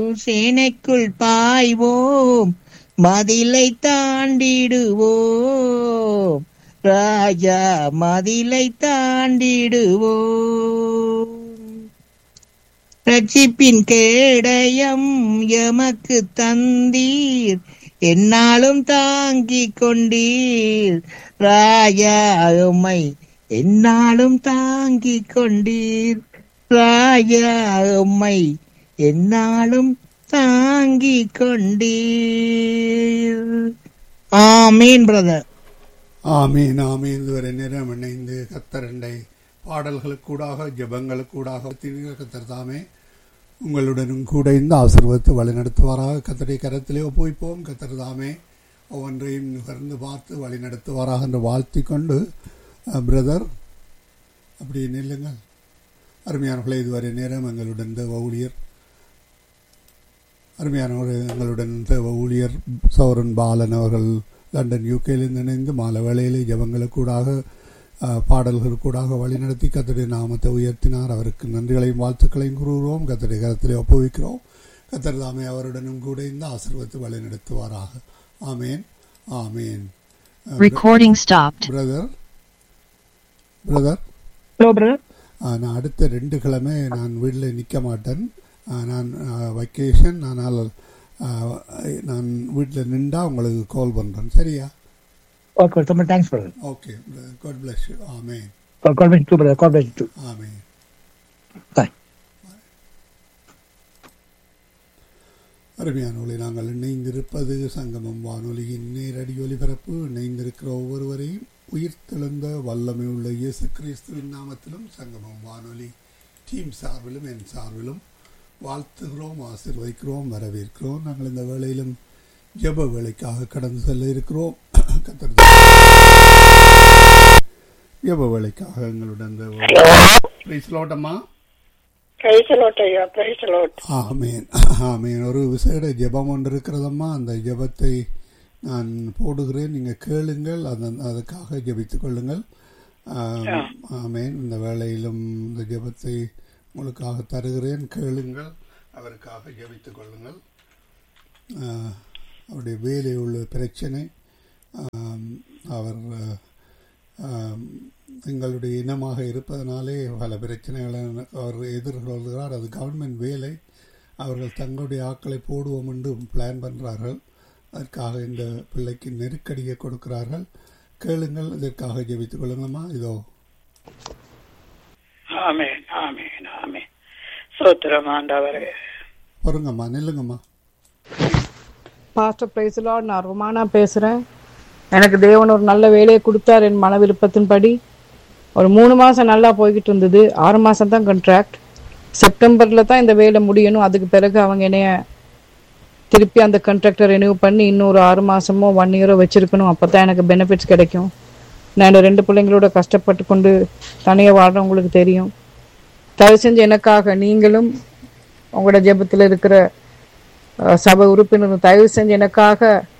சேனைக்குள் பாய்வோம் மதிலை தாண்டிடுவோம் ராஜா மதிலை தாண்டிடுவோம் ரட்சிப்பின் கேடயம் எமக்கு தந்தீர் என்னாலும் தாங்கிக் கொண்டீர் ராஜா உம்மை என்னாலும் தாங்கிக் கொண்டீர் ராஜா உம்மை என்னாலும் தாங்கிக் கொண்டீர் ஆமீன் பிரதர் ஆமீன் ஆமீன் இதுவரை நேரம் இணைந்து கத்தரண்டை பாடல்களுக்கூடாக ஜெபங்களுக்கூடாக கத்தர் தாமே உங்களுடனும் கூட இந்த ஆசீர்வத்தை வழிநடத்துவாராக கத்தரை கரத்திலே ஒப்புவிப்போம் கத்தர் தாமே ஒவ்வொன்றையும் நுகர்ந்து பார்த்து வழிநடத்துவாராக என்று வாழ்த்தி கொண்டு பிரதர் அப்படி நில்லுங்கள் அருமையானவர்களே இதுவரை நேரம் எங்களுடன் தேவ ஊழியர் அருமையானவர் எங்களுடன் தேவ ஊழியர் சௌரன் பாலன் அவர்கள் லண்டன் யூகேலிருந்து இணைந்து மாலை வேளையிலே ஜபங்களுக்கூடாக பாடல்களுக்கூடாக வழிநடத்தி கத்தருடைய நாமத்தை உயர்த்தினார் அவருக்கு நன்றிகளையும் வாழ்த்துக்களையும் கூறுகிறோம் கத்தருடைய கரத்திலே ஒப்புவிக்கிறோம் கத்தர் தாமே அவருடனும் கூட இந்த ஆசீர்வத்தை வழிநடத்துவாராக amen amen Recording stopped. Brother brother hello brother நான் அடுத்த ரெண்டு கிழமை நான் வீட்டில் நிற்க மாட்டேன் நான் வெக்கேஷன் ஆனால் நான் வீட்டில் நின்றா உங்களுக்கு கால் பண்ணுறேன் சரியா ஓகே ரொம்ப thanks brother okay God bless you ஆமே கால் பண்ணி டூ பிரதர் கால் பண்ணி டூ ஆமே பாய் அருமையானவர்களை நாங்கள் இணைந்திருப்பது சங்கமம் வானொலியின் நேரடி ஒலிபரப்பு இணைந்திருக்கிற ஒவ்வொருவரையும் உயிர்த்தெழுந்த வல்லமை உள்ள இயேசு கிறிஸ்துவின் நாமத்திலும் சங்கமம் வானொலி டீம் சார்பிலும் என் சார்பிலும் வாழ்த்துகிறோம் ஆசீர்வதிக்கிறோம் வரவேற்கிறோம் நாங்கள் இந்த வேளையிலும் ஜெப வேலைக்காக கடந்து செல்ல இருக்கிறோம் கத்தர் ஜெப வேலைக்காக எங்களுடன் பேசலோட்டம்மா ஆமேன் ஆமேன் ஒரு விசேட ஜெபம் ஒன்று இருக்கிறதம்மா அந்த ஜெபத்தை நான் போடுகிறேன் நீங்கள் கேளுங்கள் அதன் அதுக்காக ஜெபித்துக் கொள்ளுங்கள் ஆமேன் இந்த வேளையிலும் இந்த ஜெபத்தை உங்களுக்காக தருகிறேன் கேளுங்கள் அவருக்காக ஜெபித்துக் கொள்ளுங்கள் அவருடைய வேலை உள்ள பிரச்சனை அவர் எங்களுடைய இனமாக இருப்பதனாலே பல பிரச்சனைகளை அவர் எதிர்கொள்கிறார் அது கவர்மெண்ட் வேலை அவர்கள் தங்களுடைய ஆக்களை போடுவோம் என்று பிளான் பண்ணுறார்கள் அதற்காக இந்த பிள்ளைக்கு நெருக்கடியை கொடுக்கிறார்கள் கேளுங்கள் இதற்காக ஜெபித்துக் கொள்ளுங்கம்மா இதோ ஆமேன் ஆமேன் ஆமேன் சோத்திரம் ஆண்டவரே பொறுங்கம்மா நில்லுங்கம்மா பாஸ்டர் பிரைஸ்லாட் நான் ரொமானா பேசுகிறேன் எனக்கு தேவன் ஒரு நல்ல வேலையை கொடுத்தார் என் மன விருப்பத்தின்படி ஒரு மூணு மாதம் நல்லா போய்கிட்டு இருந்தது ஆறு மாதம் தான் கான்ட்ராக்ட் செப்டம்பரில் தான் இந்த வேலை முடியணும் அதுக்கு பிறகு அவங்க என்னைய திருப்பி அந்த கான்ட்ராக்டை ரெனியூ பண்ணி இன்னொரு ஆறு மாதமோ ஒன் இயரோ வச்சுருக்கணும் அப்போ தான் எனக்கு பெனிஃபிட்ஸ் கிடைக்கும் நான் ரெண்டு பிள்ளைங்களோட கஷ்டப்பட்டு கொண்டு தனியாக வாழ்கிறவங்களுக்கு தெரியும் தயவு செஞ்சு எனக்காக நீங்களும் உங்களோட ஜெபத்தில் இருக்கிற சபை உறுப்பினரும் தயவு செஞ்சு எனக்காக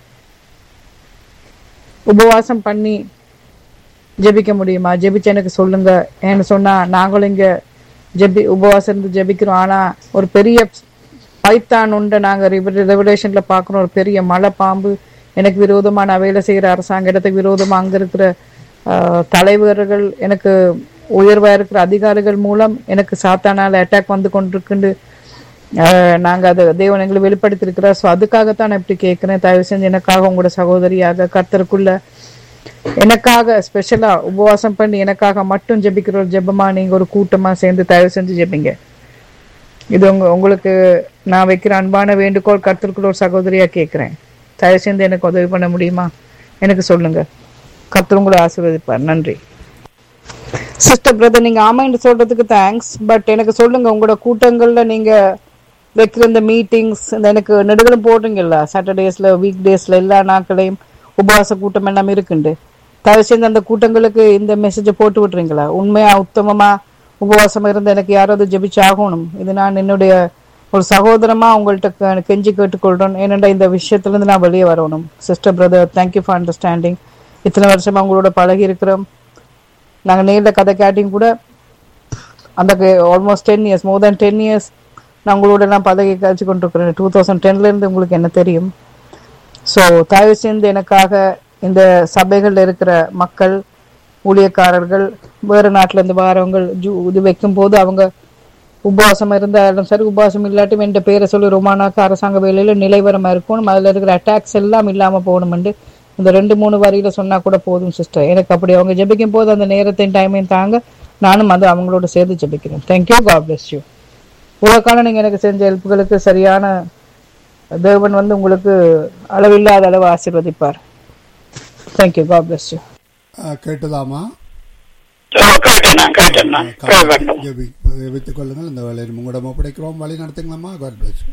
உபவாசம் பண்ணி ஜெபிக்க முடியுமா ஜெபிச்சு எனக்கு சொல்லுங்க ஏன்னு சொன்னா நாங்களும் இங்க ஜெபி உபவாசம் இருந்து ஜெபிக்கிறோம் ஆனா ஒரு பெரிய பைத்தான் உண்டை நாங்க ரெவலேஷன்ல பாக்குறோம் ஒரு பெரிய மலை பாம்பு எனக்கு விரோதமா நான் வேலை செய்யற அரசாங்க இடத்துக்கு விரோதமா அங்க இருக்கிற தலைவர்கள் எனக்கு உயர்வா இருக்கிற அதிகாரிகள் மூலம் எனக்கு சாத்தானால அட்டாக் வந்து கொண்டிருக்குன்னு நாங்க அதை தேவன் எங்களை வெளிப்படுத்திருக்கிறோம் ஸோ அதுக்காகத்தான் நான் இப்படி கேட்கிறேன் தயவு செஞ்சு எனக்காக உங்களோட சகோதரியாக கர்த்தருக்குள்ள எனக்காக ஸ்பெஷலா உபவாசம் பண்ணி எனக்காக மட்டும் ஜெபிக்கிற ஒரு ஜெபமா நீங்க ஒரு கூட்டமா சேர்ந்து தயவு செஞ்சு ஜெபிங்க இது உங்க உங்களுக்கு நான் வைக்கிற அன்பான வேண்டுகோள் கர்த்தருக்குள்ள ஒரு சகோதரியா கேட்கிறேன் தயவு செஞ்சு எனக்கு உதவி பண்ண முடியுமா எனக்கு சொல்லுங்க கர்த்தர் உங்களை ஆசீர்வதிப்பார் நன்றி சிஸ்டர் பிரதர் நீங்க ஆமான்னு சொல்றதுக்கு தேங்க்ஸ் பட் எனக்கு சொல்லுங்க உங்களோட கூட்டங்கள்ல நீங்க வைக்கிற இந்த மீட்டிங்ஸ் இந்த எனக்கு நெடுகளும் போடுறீங்கல்ல சாட்டர்டேஸ்ல வீக் டேஸ்ல எல்லா நாட்களையும் உபவாச கூட்டம் எல்லாம் இருக்குண்டு தயவு செய்து அந்த கூட்டங்களுக்கு இந்த மெசேஜை போட்டு விட்டுறீங்களா உண்மையா உத்தமமா உபவாசம் இருந்து எனக்கு யாராவது ஜெபிச்சு ஆகணும் இது நான் என்னுடைய ஒரு சகோதரமா உங்கள்கிட்ட கெஞ்சி கேட்டுக்கொள்றேன் ஏனென்றா இந்த விஷயத்துல இருந்து நான் வெளியே வரணும் sister brother thank you for understanding இத்தனை வருஷமா உங்களோட பழகி இருக்கிறோம் நாங்கள் நேரில் கதை கேட்டிங் கூட அந்த almost ten years more than ten years நான் உங்களோட எல்லாம் பதவி கழிச்சு கொண்டிருக்கிறேன் டூ தௌசண்ட் டென்ல இருந்து உங்களுக்கு என்ன தெரியும் ஸோ தயவு செய்து எனக்காக இந்த சபைகள்ல இருக்கிற மக்கள் ஊழியக்காரர்கள் வேறு நாட்டுல இருந்து வாரவங்க ஜூ- இது வைக்கும் போது அவங்க உபவாசம் இருந்தாலும் சரி உபவாசம் இல்லாட்டும் என்ற பேரை சொல்லி ரொமானாக்கு அரசாங்க வேலையில நிலைவரமா இருக்கணும் அதுல இருக்கிற அட்டாக்ஸ் எல்லாம் இல்லாம போகணும்னு இந்த ரெண்டு மூணு வரியில சொன்னா கூட போதும் சிஸ்டர் எனக்கு அப்படி அவங்க ஜெபிக்கும் போது அந்த நேரத்தையும் டைமையும் தாங்க நானும் அது அவங்களோட சேர்த்து ஜெபிக்கிறேன் தேங்க்யூ காட் பிளஸ் யூ இவ்வளவு காலம் நீங்க எனக்கு செஞ்ச ஹெல்ப்புகளுக்கு சரியான தேவன் வந்து உங்களுக்கு அளவில்லாத அளவு ஆசீர்வதிப்பார் தேங்க்யூ காட் பிளஸ் யூ ஆ, கேட்டதாமா கேட்டேன் நான் கேட்டேன் நான் கேட்கணும் ஜெபி ஜெபித்துக் கொள்ளுங்கள் இந்த வேலையில் உங்களிடம் ஒப்படைக்கிறோம் வழி நடத்துங்களம்மா காட் பிளஸ்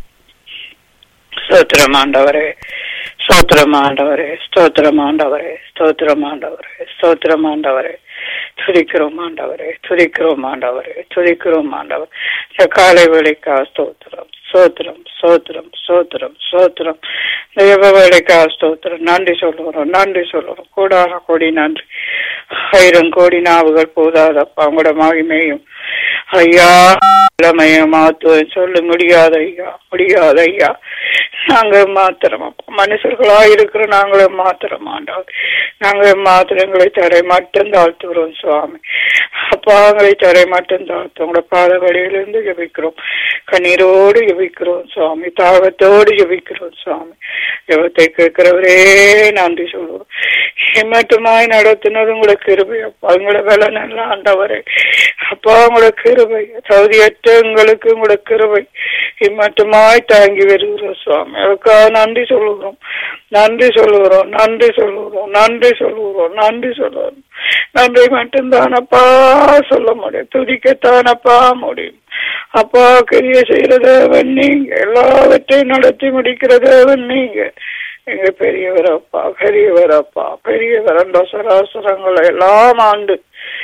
ஸ்தோத்திரம் ஆண்டவரே ஸ்தோத்திரம் ஆண்டவரே ஸ்தோத்திரம் ஆண்டவரே ஸ்தோத்திரம் ஆண்டவரே ஸ்தோத்திரம் ஆண்டவரே துதிக்கிறோம் ஆண்டவரே துதிக்கிறோம் ஆண்டவரே துதிக்கிறோம் ஆண்டவர் இந்த காலை வேலைக்கா ஸ்தோத்திரம் ஸ்தோத்திரம் ஸ்தோத்திரம் ஸ்தோத்திரம் ஸ்தோத்திரம் தேவ வேலைக்கா ஸ்தோத்திரம் நன்றி சொல்லுகிறோம் நன்றி சொல்லுகிறோம் கோடான கோடி நன்றி ஆயிரம் கோடி நாவுகள் போதாதப்பா உங்களோட மகிமையும் ஐயா இளமையும் மாத்துவம் சொல்ல முடியாத ஐயா முடியாத ஐயா நாங்க மாத்திரம் அப்பா மனுஷர்களா இருக்கிற நாங்களே மாத்திரம் ஆண்டவர் நாங்களே மாத்திரங்களை தரை மட்டும் தாழ்த்துகிறோம் சுவாமி அப்பாங்களை தரை மட்டும் தாழ்த்து உங்களோட பாத வழியிலிருந்து ஜபிக்கிறோம் கண்ணீரோடு ஜபிக்கிறோம் சுவாமி தாகத்தோடு ஜபிக்கிறோம் சுவாமி ஜபத்தை கேட்கிறவரே நன்றி சொல்லுவோம் இம்மட்டுமாய் நடத்தினது உங்களோட கிருபை அப்பா உங்களோட வேலை நல்லா ஆண்டவரே அப்பா உங்களோட கிருபை தகுதியற்ற எங்களுக்கு உங்களோட கிருபை இம்மட்டுமாய் தாங்கி வருகிறோம் சுவாமி அதுக்காக நன்றி சொல்லுகிறோம் நன்றி சொல்லுகிறோம் நன்றி சொல்லுகிறோம் நன்றி சொல்லுகிறோம் நன்றி சொல்லுகிறோம் நன்றி மட்டும்தானப்பா சொல்ல முடியும் துதிக்கத்தானப்பா முடியும் அப்பா கிரிய செய்யற தேவன் நீங்க எல்லாவற்றையும் நடத்தி முடிக்கிற தேவன் நீங்க எங்க பெரியவரப்பா பெரியவரப்பா பெரியவர் அந்த சராசரங்களை எல்லாம் ஆண்டு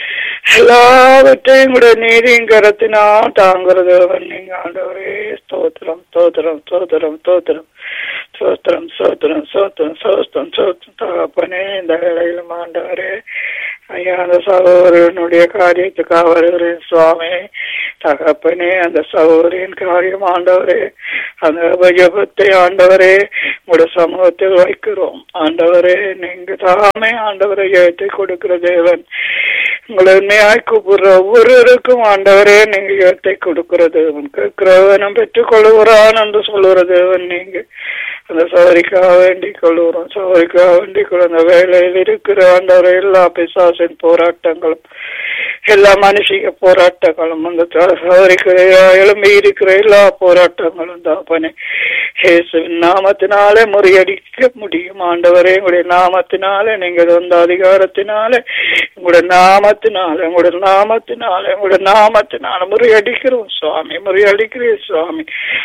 எல்லாவற்றையும் கூட நீதியும் கரத்தினா தாங்குற தேவன் நீங்க ஆண்டவரே ஸ்தோத்திரம் ஸ்தோத்திரம் ஸ்தோத்திரம் ஸ்தோத்திரம் சோத்திரம் சோத்திரம் சோத்திரம் சோஸ்தம் சோத்திரம் தகப்பனே இந்த வேளையிலும் ஆண்டவரே ஐயா அந்த சகோதரனுடைய காரியத்துக்காக வருகிறேன் சுவாமி தகப்பனே அந்த சகோதரின் காரியம் ஆண்டவரே அந்த உபஜபத்தை ஆண்டவரே உங்களுடைய சமூகத்தில் வைக்கிறோம் ஆண்டவரே நீங்க தாமே ஆண்டவரை ஏற்றி கொடுக்கிற தேவன் உங்களை உண்மையாய் கூப்பிடுற ஒவ்வொருவருக்கும் ஆண்டவரே நீங்க ஏற்றி கொடுக்கிற தேவன் கேட்கிறவனும் பெற்றுக் கொள்ளுகிறான் என்று சொல்லுகிற தேவன் நீங்க அந்த சவரிக்காக வேண்டிக் கொள்ளுகிறோம் சவரிக்காக வேண்டிக் கொள்ள அந்த வேலையில் இருக்கிற ஆண்டவரை எல்லா பிசாசின் போராட்டங்களும் எல்லா மனுஷிக போராட்டங்களும் அந்த சவரிக்கு எழும்பி இருக்கிற எல்லா போராட்டங்களும் தாப்பனே இயேசுவின் நாமத்தினாலே முறியடிக்க முடியும் ஆண்டவரே உங்களுடைய நாமத்தினாலே நீங்க வந்த அதிகாரத்தினாலே உங்களுடைய நாமத்தினாலே உங்களுடைய நாமத்தினாலே உங்களுடைய நாமத்தினால முறியடிக்கிறோம் சுவாமி முறியடிக்கிறேன் சுவாமி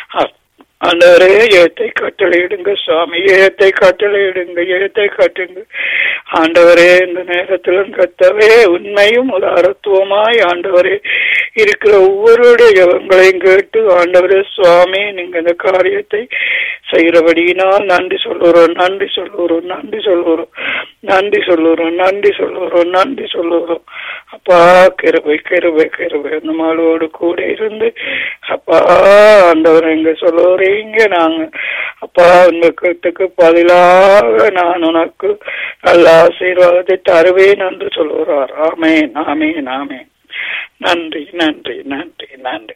ஆண்டவரே ஏத்தை கட்டளையிடுங்க சுவாமி ஏத்தை கட்டளையிடுங்க ஏத்தை கட்டுங்க ஆண்டவரே இந்த நேரத்திலும் கத்தவே உண்மையும் உதாரத்துவமாய் ஆண்டவரே இருக்கிற ஒவ்வொருடைய ஜபங்களையும் கேட்டு ஆண்டவரே சுவாமி நீங்க இந்த காரியத்தை செய்கிறபடியினால் நன்றி சொல்லுறோம் நன்றி சொல்லுறோம் நன்றி சொல்லுறோம் நன்றி சொல்லுறோம் நன்றி சொல்லுறோம் நன்றி சொல்லுறோம் அப்பா கிருபை கிருபை கிருபை அந்த மாளோடு கூட இருந்து அப்பா ஆண்டவர் எங்க சொல்லுறீங்க நாங்க அப்பா உங்களுக்குக்கு பதிலாக நான் உனக்கு நல்ல ஆசீர்வாதத்தை தருவேன் என்று சொல்லுகிறார் ஆமேன் ஆமேன் ஆமேன் நன்றி நன்றி நன்றி நன்றி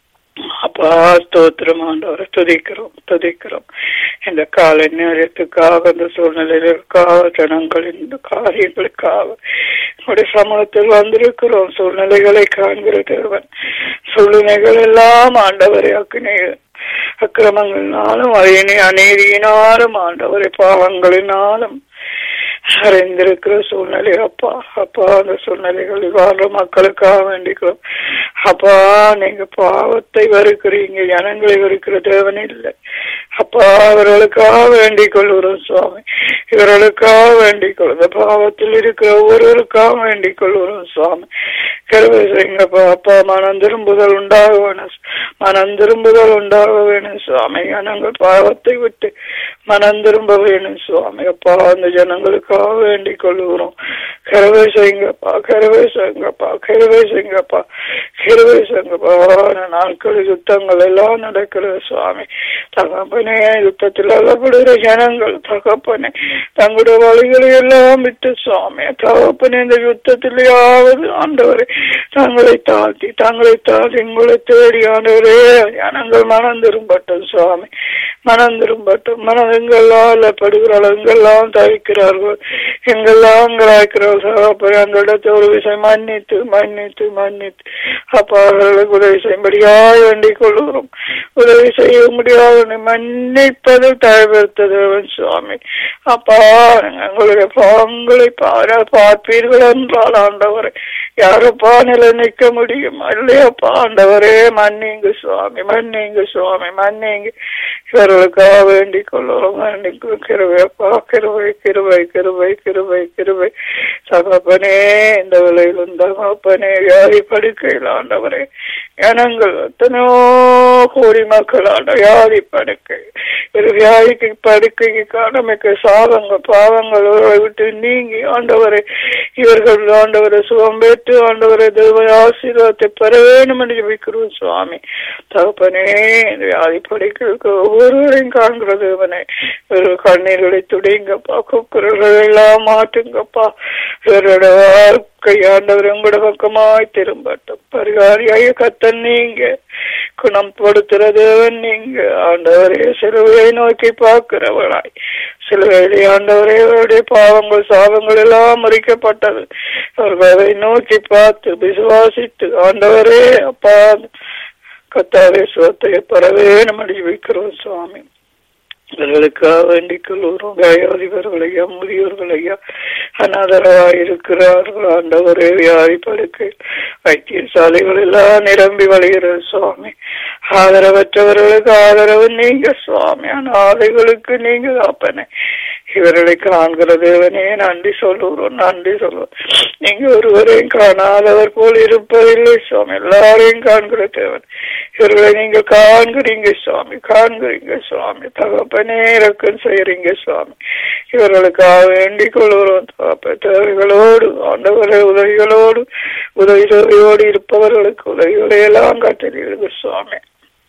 அப்பா ஸ்தோத்திரம் ஆண்டவரை துதிக்கிறோம் துதிக்கிறோம் இந்த காலை நேரத்துக்காக இந்த சூழ்நிலைகளுக்காக ஜனங்களின் இந்த காரியங்களுக்காக உடைய சமூகத்தில் வந்திருக்கிறோம் சூழ்நிலைகளை காண்கிற தேவன் சூழ்நிலைகள் எல்லாம் ஆண்டவரை அக்னி அக்கிரமங்களினாலும் அயனி அநீதியினாலும் ஆண்டவரை பாவங்களினாலும் அறிந்திருக்கிற சூழ்நிலை அப்பா அப்பா அந்த சூழ்நிலைகள் வாழ்ற மக்களுக்காக வேண்டிக்கிறோம் அப்பா நீங்க பாவத்தை வெறுக்கிறீங்க ஜனங்களை வெறுக்கிற தேவன் இல்லை அப்பா அவர்களுக்காக வேண்டிக் கொள்கிறோம் சுவாமி இவர்களுக்காக வேண்டிக் கொள்ளுங்க பாவத்தில் இருக்கிற ஒவ்வொருவருக்காக வேண்டிக் கொள்கிறோம் சுவாமி கருவை செய்யுங்கப்பா அப்பா மனம் திரும்புதல் உண்டாக வேணும் மனம் திரும்புதல் உண்டாக வேணும் சுவாமி ஜனங்கள் பாவத்தை விட்டு மனம் திரும்ப வேணும் சுவாமி அப்பா அந்த ஜனங்களுக்காக வேண்டிக் கொள்ளுகிறோம் கருவை செய்யுங்கப்பா கருவை செய்யுங்கப்பா கருவை செய்யுங்கப்பா கருவை செய்யுங்கப்பா நாட்கள் யுத்தங்கள் எல்லாம் நடக்கிறது சுவாமி தகப்பனே யுத்தத்தில் அல்லப்படுகிற ஜனங்கள் தகப்பனே தங்களுடைய வழிகளை எல்லாம் விட்டு சுவாமி தகப்பனே இந்த யுத்தத்திலேயாவது ஆண்டவரை தங்களை தாழ்த்தி தங்களை தாழ்த்தி உங்களை தேடி ஆண்டவரே ஜனங்கள் மனம் திரும்பட்டும் சுவாமி மனம் திரும்பட்டும் மனம் எங்கெல்லாம் அல்லப்படுகிறார்கள் எங்கெல்லாம் தவிக்கிறார்கள் எங்கெல்லாம் கிராய்க்கிறார்கள் தகப்பனே அந்த இடத்தை ஒரு விஷயம் மன்னித்து மன்னித்து மன்னித்து அப்பா அவர்களுக்கு உதவி செய்யும்படியாக வேண்டிக் கொள்கிறோம் உதவி செய்ய முடியாத மன்னிப்பது தயவெடுத்த தேவன் சுவாமி அப்பா எங்களுடைய பாவங்களை பார பார்ப்பீர்கள் என்றால் ஆண்டவரை யாரப்பா நிலை நிற்க முடியும் இல்லையப்பா ஆண்டவரே மன்னிங்க சுவாமி மன்னிங்க சுவாமி மன்னிங்க இவர்களுக்காக வேண்டிக் கொள்ளுறோம் வேண்டிக்கு கிருவையப்பா கிருவை கிருவை கிருவை கிருவை கிருவை தகப்பனே இந்த விலையிலும் தகப்பனே வியாதி படுக்கையில் ஆண்டவரே ஜனங்கள் எத்தனையோ கோடி மக்கள் ஆண்ட வியாதி படுக்கை ஒரு வியாதிக்கு படுக்கைக்கு காரணமிக்க சாபங்கள் பாவங்கள் இவர்களை விட்டு நீங்கி ஆண்டவரை இவர்கள் ஆண்டவரை சுகம் பெற்று ஆண்டவரை தெய்வ ஆசீர்வாதத்தை பெற வேண்டும் என்று ஜெபிக்கிறோம் சுவாமி தகப்பனே இந்த வியாதி படுக்கைக்கு ஒவ்வொருவரையும் காண்கிற தேவனே இவர்கள் கண்ணீர்களை துடைங்கப்பா குக்குறர்கள் எல்லாம் மாற்றுங்கப்பா இவரோட வாழ்க்கை ஆண்டவர் உங்களோட பக்கமாய் திரும்பட்டும் பரிகாரியாக கத்தன் நீங்க குணம் கொடுக்கிற தேவன் நீங்க ஆண்டவரே சிலுவையை நோக்கி பார்க்கிறவளாய் சிலுவையிலே ஆண்டவரே அவருடைய பாவங்கள் சாபங்கள் எல்லாம் மறிக்கப்பட்டது அவர்கள் அதை நோக்கி பார்த்து விசுவாசித்து ஆண்டவரே அப்பா கத்தாவே சுவத்தை பெறவே நம்ம வைக்கிறோம் சுவாமி இவர்களுக்காக வேண்டிக் கொள்கிறோம் வியாதிபர்களையா முதியோர்களையா அனாதரவாய் இருக்கிறார்கள் ஆண்டவரே வியாதி படுக்கை வைத்தியசாலைகள் எல்லாம் நிரம்பி வழிகிறது சுவாமி ஆதரவற்றவர்களுக்கு ஆதரவு நீங்க சுவாமி அனாதைகளுக்கு நீங்க காப்பனே இவர்களை காண்கிற தேவனே நன்றி சொல்லுகிறோம் நன்றி சொல்லுவோம் நீங்க ஒருவரையும் காணாதவர் போல் இருப்பதில்லை சுவாமி எல்லாரையும் காண்கிற தேவன் இவர்களை நீங்க காண்கிறீங்க சுவாமி காண்கிறீங்க சுவாமி தகப்பனே இறக்கம் செய்யறீங்க சுவாமி இவர்களுக்காக வேண்டிக் கொள்கிறோம் தகப்ப தேவைகளோடு ஆண்டவரை உதவிகளோடு உதவி தேவையோடு இருப்பவர்களுக்கு உதவிகளை எல்லாம் கட்டளிடுங்க சுவாமி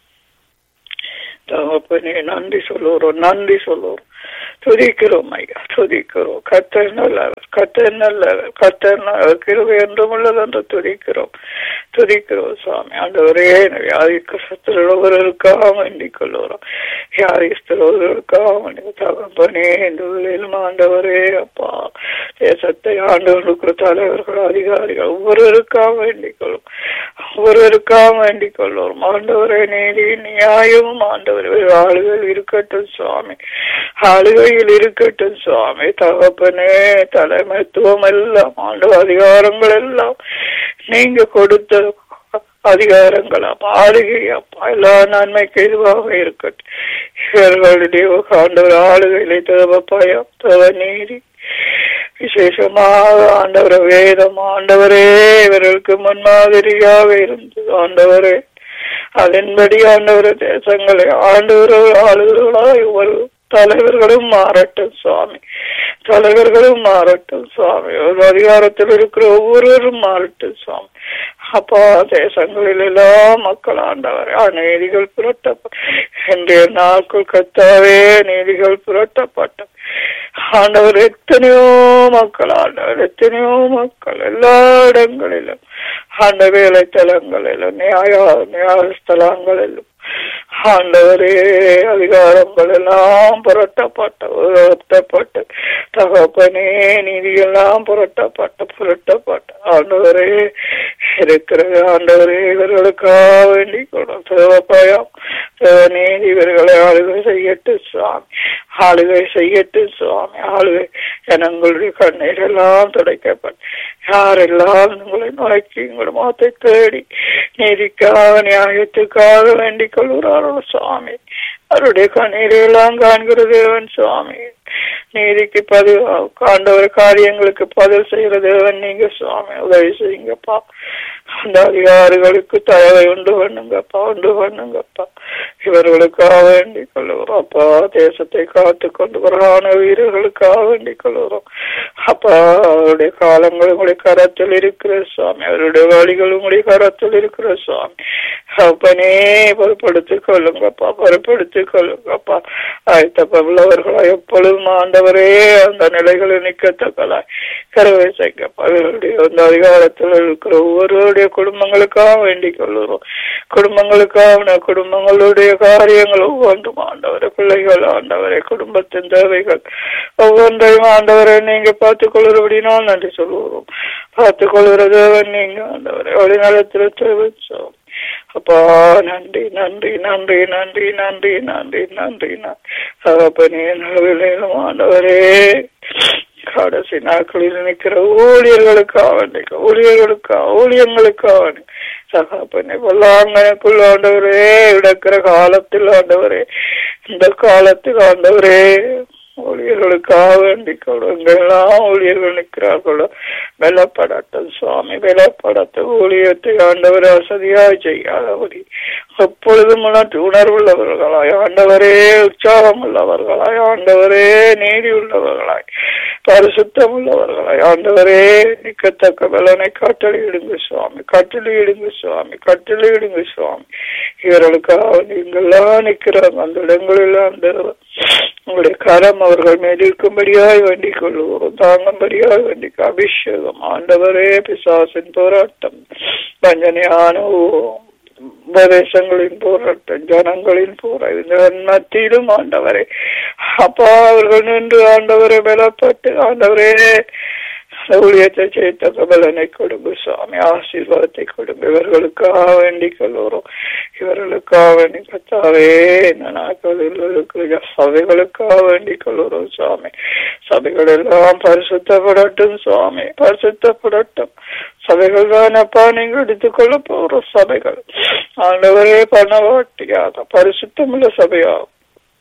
தகப்பனே நன்றி சொல்லுகிறோம் நன்றி சொல்லுகிறோம் துதிக்கிறோம் ஐயா துதிக்கிறோம் கத்தர் நல்லவர் கத்தர் நல்லவர் கத்தர் நல்லவர் கிருபை என்றும் உள்ளது என்று துதிக்கிறோம் துதிக்கிறோம் சுவாமி ஆண்டவரே வியாதிக்கு ஒருவருக்காக வேண்டிக் கொள்ளுகிறோம் வியாதிஸ்தரோருக்காக வேண்டிய தகப்பனே இந்த உள்ளிலும் ஆண்டவரே அப்பா தேசத்தை ஆண்டவர்களுக்கு தலைவர்கள் அதிகாரிகள் ஒவ்வொருவருக்காக வேண்டிக் கொள்ளும் ஒவ்வொருவருக்காக வேண்டிக் கொள்ளுவோம் ஆண்டவரே நீதி நியாயமும் ஆண்டவர் ஆளுகள் இருக்கட்டும் சுவாமி ஆளுகையில் இருக்கட்டும் சுவாமி தகப்பனே தலைமைத்துவம் எல்லாம் ஆண்டு அதிகாரங்கள் எல்லாம் நீங்க கொடுத்த அதிகாரங்களாம் ஆளுகையாப்பா எல்லா நன்மைக்கு இதுவாக இருக்கட்டும் இவர்களுடைய ஆண்டவர் ஆளுகையிலே தேவ பயம் தேவ நீதி விசேஷமாக ஆண்டவர வேதம் ஆண்டவரே இவர்களுக்கு முன்மாதிரியாக இருந்தது ஆண்டவரே அதன்படி ஆண்டவர தேசங்களை ஆண்டவர்கள் ஆளுகிறவர்களாய் ஒரு தலைவர்களும் மாறட்டும் சுவாமி தலைவர்களும் மாறட்டும் சுவாமி ஒரு அதிகாரத்தில் இருக்கிற ஒவ்வொருவரும் மாறட்டும் சுவாமி அப்பா தேசங்களில் எல்லாம் மக்கள் ஆண்டவர் நீதிகள் புரட்டப்பட்ட இன்றைய நாட்கள் கத்தாவே நீதிகள் புரட்டப்பட்ட ஆண்டவர் எத்தனையோ மக்கள் ஆண்டவர் எத்தனையோ மக்கள் எல்லா இடங்களிலும் ஆண்ட வேலைத்தலங்களிலும் நியாய நியாயஸ்தலங்களிலும் ஆண்டவரே அதிகாரங்கள் எல்லாம் புரட்டப்பட்ட உயர்த்தப்பட்டு தகப்பனே நீதியெல்லாம் புரட்டப்பட்ட புரட்டப்பட்ட ஆண்டவரே இருக்கிறது ஆண்டவரே இவர்களுக்காக வேண்டிக் கொள்ளும் தேவப்பயம் தேவநீதி இவர்களை ஆளுகை செய்யட்டு சுவாமி ஆளுகை செய்யட்டு சுவாமி ஆளுகை ஜனங்களுடைய கண்ணீர் எல்லாம் துடைக்கப்பட்டு யாரெல்லாம் உங்களை நோக்கி உங்களுடைய முகத்தை தேடி நீதிக்காக நியாயத்துக்காக வேண்டிக் கொள்கிறாரோ சுவாமி அவருடைய கண்ணீரை எல்லாம் காண்கிற தேவன் சுவாமி நீதிக்கு பதில் ஆண்டவர் காரியங்களுக்கு பதில் செய்கிற தேவன் நீங்க சுவாமி உதவி செய்யுங்கப்பா அந்த அதிகாரிகளுக்கு தயவை உண்டு பண்ணுங்கப்பா உண்டு பண்ணுங்கப்பா இவர்களுக்காக வேண்டிக் கொள்ளுகிறோம் அப்பா தேசத்தை காத்து கொண்டு வரான வீரர்களுக்காக வேண்டிக் கொள்ளுகிறோம் அப்பா அவருடைய காலங்கள் உங்களுடைய கரத்தில் இருக்கிற சுவாமி அவருடைய வழிகள் உங்களுடைய கரத்தில் இருக்கிற சுவாமி அப்பனே பொறுப்படுத்திக் கொள்ளுங்கப்பா பொறுப்படுத்திக் கொள்ளுங்கப்பா ஆயத்தப்ப உள்ளவர்களா எப்பொழுதும் ஆண்டவரே அந்த நிலைகளில் நிற்கத்தக்கலாய் கருவை செய்யப்பா இவருடைய அந்த அதிகாரத்தில் இருக்கிற ஒவ்வொருவருடைய குடும்பங்களுக்காக வேண்டிக் கொள்ளுகிறோம் குடும்பங்களுக்காக குடும்பங்களுடைய காரியங்கள் ஒவ்வொன்றும் ஆண்டவரை பிள்ளைகள் ஆண்டவரை குடும்பத்தின் தேவைகள் ஒவ்வொன்றையும் ஆண்டவரை நீங்க பார்த்துக் கொள்கிறபடினால் நன்றி சொல்லுவோம் பார்த்துக் கொள்கிற தேவன் நீங்க ஆண்டவரை வழிநலத்தில் தெரிவிச்சோம் அப்பா நன்றி நன்றி நன்றி நன்றி நன்றி நன்றி நன்றி தகப்பனே நடுவிலும் ஆண்டவரே கடைசி நாட்களில் நிற்கிற ஊழியர்களுக்காக வேண்டிக்க ஊழியர்களுக்காக ஊழியங்களுக்காக சகாப்பனை பொல்லாங்கனுக்குள் ஆண்டவரே இடக்கிற காலத்தில் ஆண்டவரே இந்த காலத்தில் ஆண்டவரே ஊழியர்களுக்காக வேண்டிக் எங்கெல்லாம் ஊழியர்கள் நிற்கிறார்களோ வெள்ளப்படட்டும் சுவாமி வெள்ளப்படத்த ஊழியத்தை ஆண்டவர் வசதியாய் செய்யாதபடி எப்பொழுதும் உணர்வுள்ளவர்களாய் ஆண்டவரே உற்சாகம் உள்ளவர்களாய் ஆண்டவரே நீதி உள்ளவர்களாய் பரிசுத்தம் உள்ளவர்களாய் ஆண்டவரே நிற்கத்தக்க பலனை கட்டளையிடுங்க சுவாமி கட்டளையிடுங்க சுவாமி கட்டளையிடுங்க சுவாமி இவர்களுக்காக நீங்கள்லாம் நிற்கிறாங்க அந்த இடங்களில் அந்த உங்களுடைய கரம் அவர்கள் மேல் இருக்கும்படியாய் வேண்டிக் கொள்வோம் தாங்கும்படியாய் வேண்டிக் அபிஷேகம் ஆண்டவரே பிசாசின் போராட்டம் வஞ்சனையான உபதேசங்களின் போராட்டம் ஜனங்களின் போராட்டம் மத்தியிலும் ஆண்டவரே அப்பா அவர்கள் நின்று ஆண்டவரை பலப்பட்டு ஆண்டவரே ஊழியத்தை செய்த பலனை கொடுங்க சுவாமி ஆசீர்வாதத்தை கொடுங்க இவர்களுக்காக வேண்டிக் கொள்வோம் இவர்களுக்காக வேண்டி கத்தாவே இந்த நாட்களில் சபைகளுக்காக வேண்டிக் கொள்வோம் சுவாமி சபைகள் எல்லாம் பரிசுத்தப்படட்டும் சுவாமி பரிசுத்தப்படட்டும் சபைகள் தானப்பா நீங்க எடுத்துக்கொள்ள போற சபைகள் ஆண்டவரே பண்ணவாட்டியாக பரிசுத்தமுள்ள சபையாகும்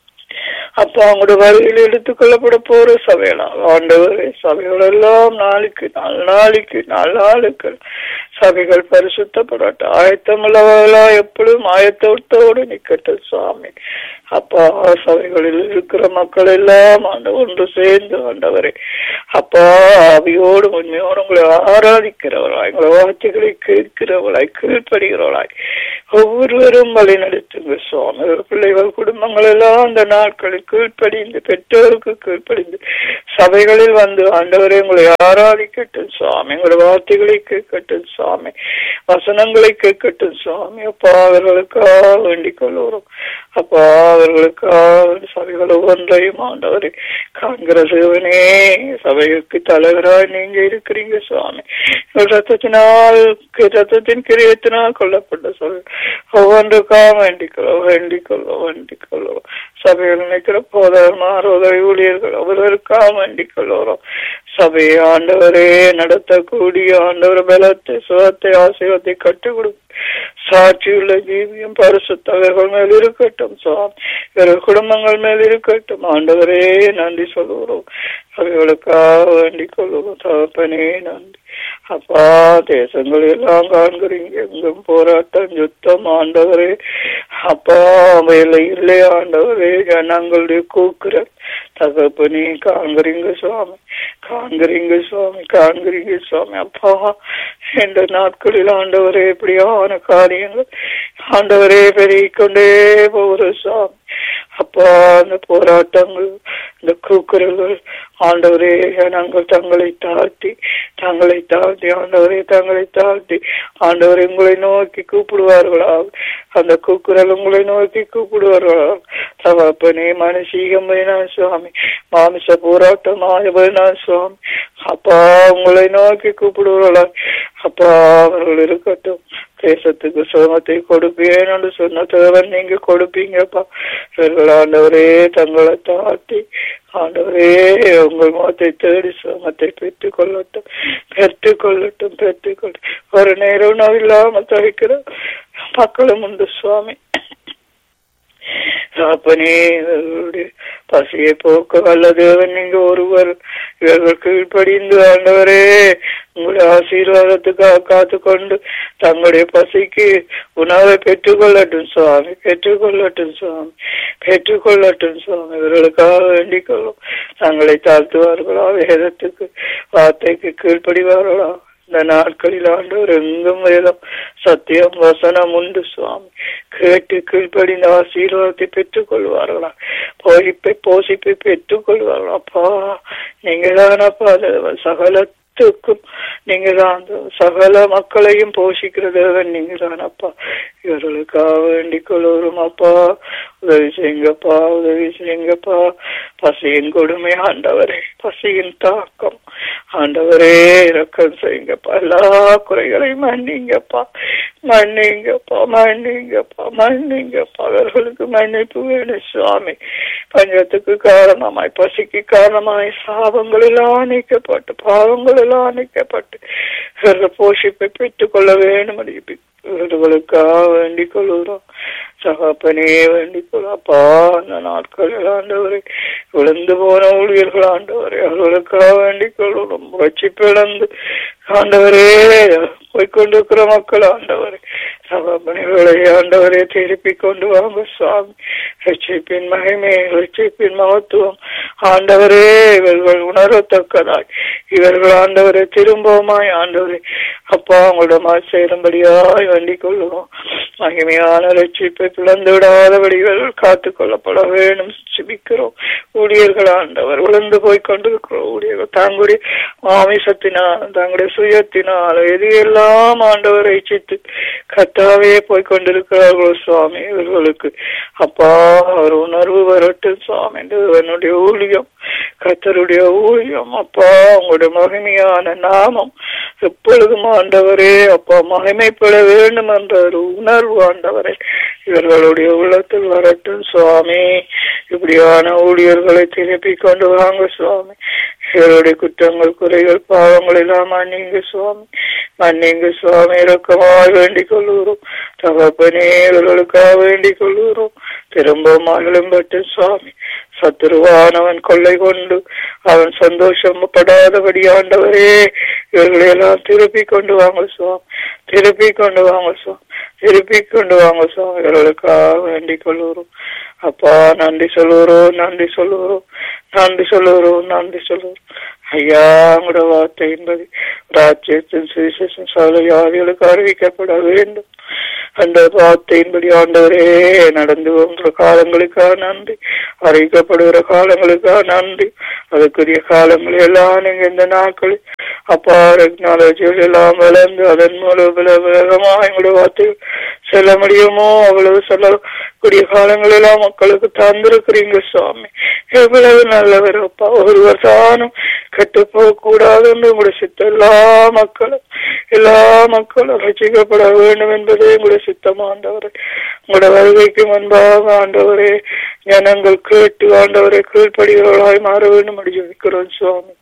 அப்பா அவங்களோட வருகையில் எடுத்துக் கொள்ளப்பட போற சபையெல்லாம் ஆண்டவரே சபைகள் எல்லாம் நாளுக்கு நாள் நாளைக்கு நாள் நாளுக்கு சபைகள் பரிசுத்தப்படட்டும் ஆயத்தமுள்ளவர்களா எப்பொழுதும் ஆயத்தத்தோடு நிக்கட்டும் சுவாமி அப்பா சபைகளில் இருக்கிற மக்கள் எல்லாம் ஆண்டு ஒன்று சேர்ந்து ஆண்டவரே அப்பா அவையோடு உண்மையோடு உங்களை ஆராதிக்கிறவர்களாய் உங்களை வார்த்தைகளை கேட்கிறவர்களாய் கீழ்ப்படுகிறவர்களாய் ஒவ்வொருவரும் வழி நடத்துங்க சுவாமி பிள்ளைகள் குடும்பங்கள் எல்லாம் அந்த நாட்களில் கீழ்ப்படிந்து பெற்றோருக்கு கீழ்ப்படிந்து சபைகளில் வந்து ஆண்டவரை உங்களை ஆராதிக்கட்டும் சுவாமி உங்களை வார்த்தைகளை கேட்கட்டும் சுவாமி வசனங்களை கேட்கட்டும் சுவாமி அப்பா அவர்களுக்காக வேண்டிக் கொள்வோம் அப்பா அவர்களுக்காக சபைகள் ஒவ்வொன்றையும் ஆண்டவரை காண்கிற தேவனே சபைக்கு தலைவராய் நீங்க இருக்கிறீங்க சுவாமி ரத்தத்தினால் ரத்தத்தின் கிரியத்தினால் கொல்லப்பட்ட சபை ஒவ்வொன்றுக்காக வேண்டிக் கொள்வோம் வேண்டிக் கொள்வோம் வேண்டிக் கொள்வோம் சபையில் நிற்கிற போதர் மாறுவதை ஊழியர்கள் அவர்களுக்காக வேண்டிக் கொள்வோம் சபையை ஆண்டவரே நடத்தக்கூடிய ஆண்டவர் பலத்தை சுகத்தை ஆசீர்வத்தை கற்றுக் கொடுக்கும் சாட்சியுள்ள ஜீவியம் பரிசுத்தவர்கள் மேல் இருக்கட்டும் சுவாமி இவர்கள் குடும்பங்கள் மேல் இருக்கட்டும் ஆண்டவரே நன்றி சொல்லுகிறோம் அவைகளுக்காக வேண்டிக் கொள்ளுவோம் தகப்பனே நன்றி அப்பா தேசங்கள் எல்லாம் காண்கிறீங்க எங்கும் போராட்டம் யுத்தம் ஆண்டவரே அப்பா அவையில இல்லை ஆண்டவரே ஜனங்களுடைய கூக்குற தகப்பனே காண்கிறீங்க சுவாமி காண்கிறீங்க சுவாமி காண்கிறீங்க சுவாமி அப்பா இந்த நாட்களில் ஆண்டவரே எப்படியான காரியங்கள் ஆண்டவரே பெருகிக்கொண்டே போகிற சுவாமி அப்பா அந்த போராட்டங்கள் இந்த கூக்குரல்கள் ஆண்டவரே ஜனங்கள் தங்களை தாழ்த்தி தங்களை தாழ்த்தி ஆண்டவரே தங்களை தாழ்த்தி ஆண்டவரை உங்களை நோக்கி கூப்பிடுவார்களா அந்த கூக்குரல் உங்களை நோக்கி கூப்பிடுவார்களா தகப்பனே மனசீகம் வேணாம் சுவாமி மாமிச போராட்டமாக வேணாம் சுவாமி அப்பா உங்களை நோக்கி கூப்பிடுவார்களா அப்பா அவர்கள் இருக்கட்டும் தேசத்துக்கு சுகத்தை கொடுப்பேன் என்று சொன்ன தேவன் நீங்க கொடுப்பீங்கப்பா இவர்கள் ஆண்டவரே தங்களை தாழ்த்தி ஆண்டவரே உங்கள் முகத்தை தேடி சுகத்தை பெற்றுக் கொள்ளட்டும் பெற்றுக் கொள்ளட்டும் பெற்றுக் கொள்ளட்டும் ஒரு நேரம் உணவு இல்லாமல் தவிக்கிற மக்களும் உண்டு சுவாமி தாப்பனே இவர்களுடைய பசியை போக்க வல்ல தேவன் நீங்க ஒருவர் இவர்கள் கீழ்ப்படிந்து ஆண்டவரே உங்களுடைய ஆசீர்வாதத்துக்காக காத்து கொண்டு தங்களுடைய பசிக்கு உணவை பெற்றுக்கொள்ளட்டும் சுவாமி பெற்றுக்கொள்ளட்டும் சுவாமி பெற்றுக்கொள்ளட்டும் சுவாமி இவர்களுக்காக வேண்டிக் கொள்ளும் தங்களை தாழ்த்துவார்களா வேதத்துக்கு வார்த்தைக்கு கீழ்ப்படிவார்களா இந்த நாட்களில் ஆண்டவர் எங்கும் வேதம் சத்தியம் வசனம் உண்டு சுவாமி கேட்டு கீழ்ப்படிந்த ஆசீர்வாதத்தை பெற்றுக் கொள்வார்களா போயிப்பை போசிப்பை பெற்றுக் கொள்வார்களா அப்பா நீங்க தானப்பா சகலத்துக்கும் நீங்க தான் சகல மக்களையும் போஷிக்கிற தேவன் நீங்க தானப்பா இவர்களுக்காக வேண்டிக் கொள்வோரும் அப்பா உதவி செய்யுங்கப்பா உதவி செய்யுங்கப்பா பசியின் கொடுமை ஆண்டவரே பசியின் தாக்கம் ஆண்டவரே இறக்கம் செய்யுங்கப்பா எல்லா குறைகளையும் மன்னிங்கப்பா மன்னிங்கப்பா மன்னிங்கப்பா மன்னிங்கப்பா அவர்களுக்கு மன்னிப்பு வேணும் சுவாமி பஞ்சத்துக்கு காரணமாய் பசிக்கு காரணமாய் சாபங்கள் எல்லாம் நீக்கப்பட்டு பாவங்கள் எல்லாம் நீக்கப்பட்டு இவர்கள் போஷிப்பை பெற்றுக் கொள்ள வேண்டும் இவர்களுக்காக வேண்டிக் கொள்கிறோம் சகாப்பனே வேண்டிக் கொள்ளப்பா அந்த நாட்கள் ஆண்டவரை விழுந்து போன ஊழியர்கள் ஆண்டவரை அவர்களுக்காக வேண்டிக் கொள்கிறோம் ரட்சிப்பிழந்து ஆண்டவரே போய்கொண்டிருக்கிற மக்கள் ஆண்டவரை சகாப்பணிகளை ஆண்டவரை திருப்பி கொண்டு வாங்க சுவாமி ரட்சிப்பின் மகிமை ரட்சிப்பின் மகத்துவம் ஆண்டவரே இவர்கள் உணரத்தக்கதாய் இவர்கள் ஆண்டவரை திரும்பவுமாய் ஆண்டவரை அப்பா உங்களிடமா சேரும்படியாய் வேண்டிக் கொள்ளுவோம் மகிமையான ரட்சிப்பை பிளந்து விடாதபடி இவர்கள் காத்துக் கொள்ளப்பட வேண்டும் சிபிக்கிறோம் ஊழியர்கள் ஆண்டவர் உழந்து போய் கொண்டிருக்கிறோம் ஊழியர்கள் தங்களுடைய மாமிசத்தினால் தங்களுடைய சுயத்தினால் எது எல்லாம் ஆண்டவர் ரசித்து கத்தாவே போய் கொண்டிருக்கிறார்களோ சுவாமி இவர்களுக்கு அப்பா ஒரு உணர்வு வரட்டும் சுவாமி என்னுடைய ஊழியம் கத்தருடைய ஊழியம் அப்பா உங்களுடைய மகிமையான நாமம் எப்பொழுதும் ஆண்டவரே அப்பா மகிமைப்பட வேண்டும் என்ற ஒரு உணர்வு ஆண்டவரே இவர்களுடைய உள்ளத்தில் வரட்டும் சுவாமி இப்படியான ஊழியர்களை திருப்பி கொண்டு வாங்க சுவாமி இவருடைய குற்றங்கள் குறைகள் பாவங்கள் எல்லாம் மன்னிங்க சுவாமி மன்னிங்க சுவாமி இறக்கமாக வேண்டிக் கொள்ளுகிறோம் தகப்பனே இவர்களுக்காக வேண்டிக் கொள்ளுகிறோம் திரும்ப மகளும் பட்டு சுவாமி சத்துருவானவன் கொள்ளை கொண்டு அவன் சந்தோஷப்படாதபடி ஆண்டவரே இவர்களை எல்லாம் திருப்பி கொண்டு வாங்க சுவாமி திருப்பி கொண்டு வாங்க சுவாமி திருப்பி கொண்டு வாங்க சுவாமி இவர்களுக்காக வேண்டிக் கொள்ளுகிறோம் அப்பா நன்றி சொல்லுகிறோம் நன்றி சொல்லுகிறோம் நன்றி சொல்லுகிறோம் நன்றி சொல்லுகிறோம் ஐயா உங்களோட வார்த்தை என்பது ராஜ்யத்தின் சுவிசேஷம் சகல யாதிகளுக்கு அறிவிக்கப்பட வேண்டும் அந்த வார்த்தையின்படி ஆண்டவரே நடந்து வருகிற காலங்களுக்காக நன்றி அறிவிக்கப்படுகிற காலங்களுக்காக நன்றி அதுக்குரிய காலங்கள் எல்லாம் நீங்க இந்த நாட்களில் அப்பா டெக்னாலஜிகள் எல்லாம் வளர்ந்து அதன் மூலம் வேகமா எங்களுடைய வார்த்தைகள் செல்ல முடியுமோ அவ்வளவு செல்லக்கூடிய காலங்கள் எல்லாம் மக்களுக்கு தந்திருக்கிறீங்க சுவாமி எவ்வளவு நல்லவர் அப்பா ஒருவர் தானும் கெட்டு போக கூடாது என்று உங்களுடைய சித்த எல்லா மக்களும் எல்லா மக்களும் ரசிக்கப்பட வேண்டும் என்பதே உங்களுடைய சித்தம் ஆண்டவரே உங்களுடைய வருகைக்கு முன்பாக ஆண்டவரே ஜனங்கள் கேட்டு ஆண்டவரை கீழ்ப்படுகிறவர்களாய் மாற வேண்டும் என்று ஜெபிக்கிறோம் சுவாமி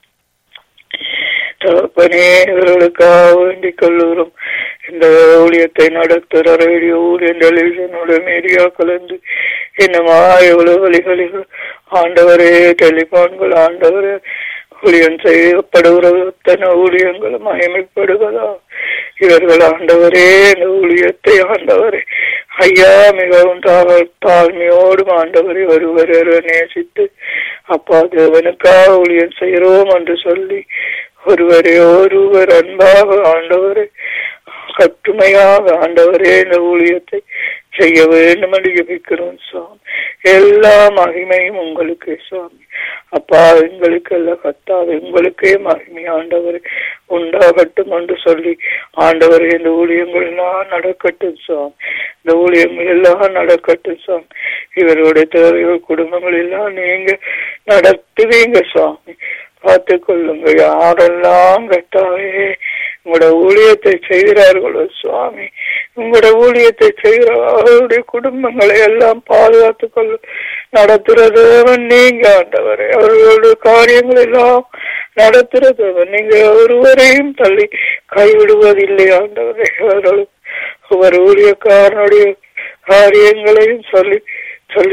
தகப்பனே இவர்களுக்காக வேண்டிக் கொள்ளுகிறோம் இந்த ஊழியத்தை நடத்துகிற ரேடியோ ஊழியன் டெலிவிஷனோட மீடியா கலந்து என்னமா எவ்வளவு வழிகளில் ஆண்டவரே டெலிபோன்கள் ஆண்டவரே ஊழியம் செய்யப்படுகிற அத்தனை ஊழியங்களும் மயமைப்படுவதா இவர்கள் ஆண்டவரே இந்த ஊழியத்தை ஆண்டவரே ஐயா மிகவும் தாழ்மையோடும் ஆண்டவரை ஒருவர் நேசித்து அப்பா தேவனுக்காக ஊழியம் செய்கிறோம் என்று சொல்லி ஒருவரே ஒருவர் அன்பாக ஆண்டவரை கட்டுமையாக ஆண்டவரே இந்த ஊழியத்தை செய்ய வேண்டும் என்று ஜபிக்கிறோம் சுவாமி எல்லா மகிமையும் உங்களுக்கு சுவாமி அப்பா எங்களுக்கு அல்ல கத்தாது எங்களுக்கே மகிமை ஆண்டவர் உண்டாகட்டும் என்று சொல்லி ஆண்டவர் இந்த ஊழியங்கள் எல்லாம் நடக்கட்டும் சுவாமி இந்த ஊழியங்கள் எல்லாம் நடக்கட்டும் சுவாமி இவருடைய தேவைகள் குடும்பங்கள் எல்லாம் நீங்க நடத்துவீங்க சுவாமி பார்த்து கொள்ளுங்க யாரெல்லாம் கட்டாவே உங்களோட ஊழியத்தை செய்கிறார்களோ சுவாமி உங்களோட ஊழியத்தை செய்கிற அவருடைய குடும்பங்களை எல்லாம் பாதுகாத்துக் கொள்ள நடத்துறதவன் நீங்க ஆண்டவரை அவர்களுடைய காரியங்கள் எல்லாம் நடத்துறதவன் நீங்க ஒருவரையும் தள்ளி கைவிடுவதில்லை ஆண்டவரை அவர்களுக்கு ஒவ்வொரு ஊழியக்காரனுடைய காரியங்களையும் சொல்லி சொல்லி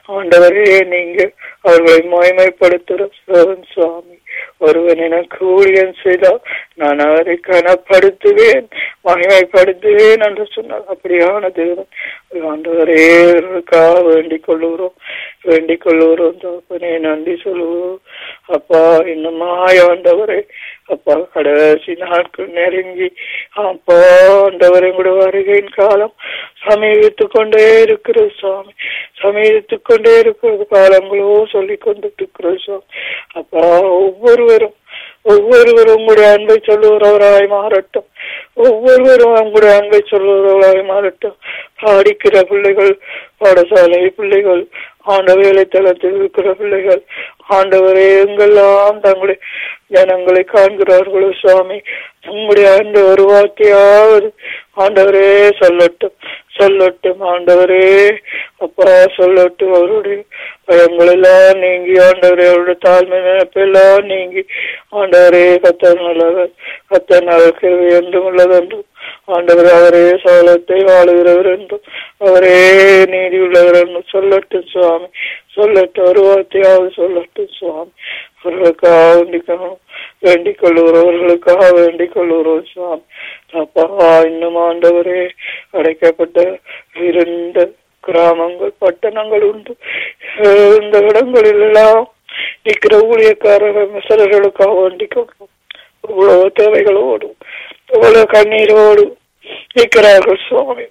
ஆண்டவரே நீங்க அவர்களை மகிமைப்படுத்துற சிவன் சுவாமி ஒருவன் எனக்கு ஊழியம் செய்தால் நான் அவரை கனப்படுத்துவேன் மகிமைப்படுத்துவேன் என்று சொன்னார் அப்படியான தேவன் ஆண்டவரே இவர்களுக்காக வேண்டிக் கொள்ளுகிறோம் வேண்டிக் கொள்ளுகிறோம் தகப்பனே நன்றி சொல்லுவோம் அப்பா இன்னுமாய் ஆண்டவரே அப்பா கடைசி நாட்கள் நெருங்கி அப்பா ஆண்டவரை கூட வருகையின் காலம் சமீபித்துக் கொண்டே இருக்கிறது சுவாமி சமீபித்துக் கொண்டே இருக்கிறது காலங்களோ சொல்லிக் கொண்டு இருக்கிறது சுவாமி அப்பா ஒவ்வொருவரும் ஒவ்வொருவரும் உங்களுடைய அன்பை சொல்லுகிறவராய் மாறட்டும் ஒவ்வொருவரும் உங்களுடைய அன்பை சொல்லுகிறவராய் மாறட்டும் படிக்கிற பிள்ளைகள் பாடசாலை பிள்ளைகள் ஆண்ட வேலைத்தளத்தில் இருக்கிற பிள்ளைகள் ஆண்டவரே எங்கெல்லாம் தங்களை ஜனங்களை காண்கிறார்களோ சுவாமி உங்களுடைய அன்பு ஒரு வார்த்தையாவது ஆண்டவரே சொல்லட்டும் சொல்லட்டும் ஆண்டவரே அப்பா சொல்லட்டும் அவருடைய பயங்கள் எல்லாம் நீங்கி ஆண்டவரே அவருடைய தாழ்மை நினைப்பெல்லாம் நீங்கி ஆண்டவரே கத்தர் நல்லவர் கத்தர் நலக்கிழமை என்றும் உள்ளதென்றும் ஆண்டவர் அவரே சோழத்தை வாழுகிறவர் என்றும் அவரே நீதி உள்ளவர் என்றும் சொல்லட்டும் சுவாமி சொல்லட்டும் ஒரு வார்த்தையாவது சொல்லட்டும் சுவாமி அவர்களுக்காக வேண்டிக்கணும் வேண்டிக் கொள்ளுகிறவர்களுக்காக வேண்டிக் கொள்ளுகிறோம் சுவாமி அப்பா இன்னும் ஆண்டவரே அடைக்கப்பட்ட இருந்த கிராமங்கள் பட்டணங்கள் உண்டு இந்த இடங்களில் எல்லாம் நிற்கிற ஊழியக்காரர்கள் சிலர்களுக்காக வேண்டிக் கொள்வோம் இவ்வளவு தேவைகளோடு இவ்வளவு கண்ணீரோடு நிற்கிறார்கள் சுவாமி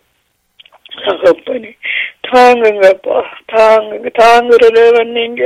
தகப்பனே தாங்குங்கப்பா தாங்குங்க தாங்குற தேவன் நீங்க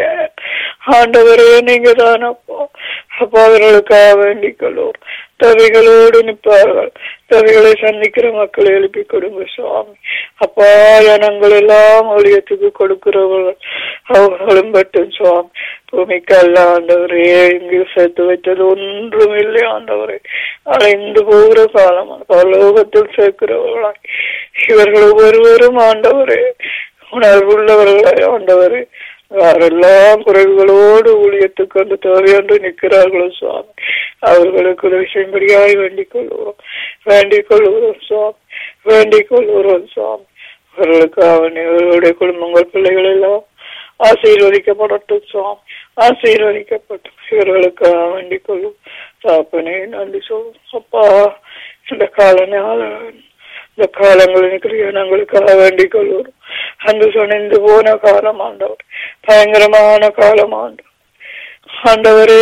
ஆண்டவரே நீங்க தானப்பா அப்பா அவர்களுக்காக வேண்டிக் கொள்வோம் தவிகளோடு நிற்பார்கள் தவிகளை சந்திக்கிற மக்களை எழுப்பி கொடுங்க சுவாமி அப்பா ஜனங்கள் எல்லாம் ஒளியத்துக்கு கொடுக்கிறவர்கள் அவர்களும் பட்டும் சுவாமி பூமிக்கு அல்ல ஆண்டவரே இங்கு சேர்த்து வைத்தது ஒன்றும் இல்லை ஆண்டவரே அலைந்து போகிற காலம் பரலோகத்தில் சேர்க்கிறவர்களாய் இவர்கள் ஒவ்வொருவரும் ஆண்டவரே உணர்வுள்ளவர்களாய் ஆண்டவரே யாரெல்லாம் குறைவுகளோடு ஊழியத்துக்கு வந்து தேவையென்று நிற்கிறார்களோ சுவாமி அவர்களுக்கு உதவி செய்யும்படியாய் வேண்டிக் கொள்கிறோம் வேண்டிக் கொள்கிறோம் சுவாமி வேண்டிக் கொள்கிறோம் சுவாமி அவர்களுக்கு அவன் இவர்களுடைய குடும்பங்கள் பிள்ளைகள் எல்லாம் ஆசீர்வதிக்கப்படட்டும் சுவாமி ஆசீர்வதிக்கப்பட்டும் இவர்களுக்கு வேண்டிக் கொள்ளும் தாப்பனே நன்றி சொல்லும் அப்பா இந்த கால இந்த காலங்களின் நாங்களுக்காக வேண்டிக் கொள்வோம் அங்கு சொன்னிந்து போன காலம் ஆண்டவர் பயங்கரமான காலம் ஆண்டவர் ஆண்டவரே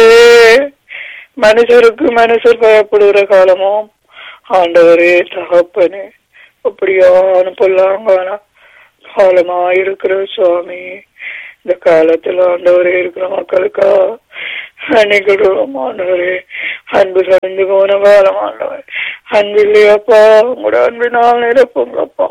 மனுஷருக்கு மனுஷர் பயப்படுகிற காலமோ ஆண்டவரே தகப்பனே அப்படியான பொல்லாங்கான காலமாயிருக்கிற சுவாமி இந்த காலத்துல ஆண்டவரே இருக்கிற மக்களுக்கா நிகழ்வோம் ஆண்டவரே அன்பு சரிந்து போன காலம் ஆண்டவர் அன்பு இல்லையாப்பா உங்களோட அன்பினால் நிரப்புங்கப்பா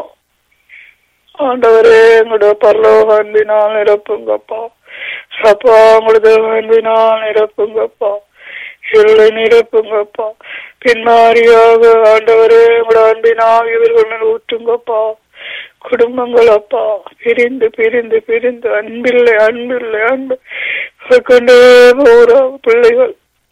ஆண்டவரே எங்களோட பரலோக அன்பினால் நிரப்புங்கப்பா அப்பா உங்களது அன்பினால் நிரப்புங்கப்பா இருளை நிரப்புங்கப்பா பின்மாரியாக ஆண்டவரே உங்களோட அன்பினால் இவர்கள் மேல் ஊற்றுங்கப்பா குடும்பங்கள் அப்பா பிரிந்து பிரிந்து பிரிந்து அன்பில்லை அன்பில்லை அன்பு கொண்டே போற பிள்ளைகள்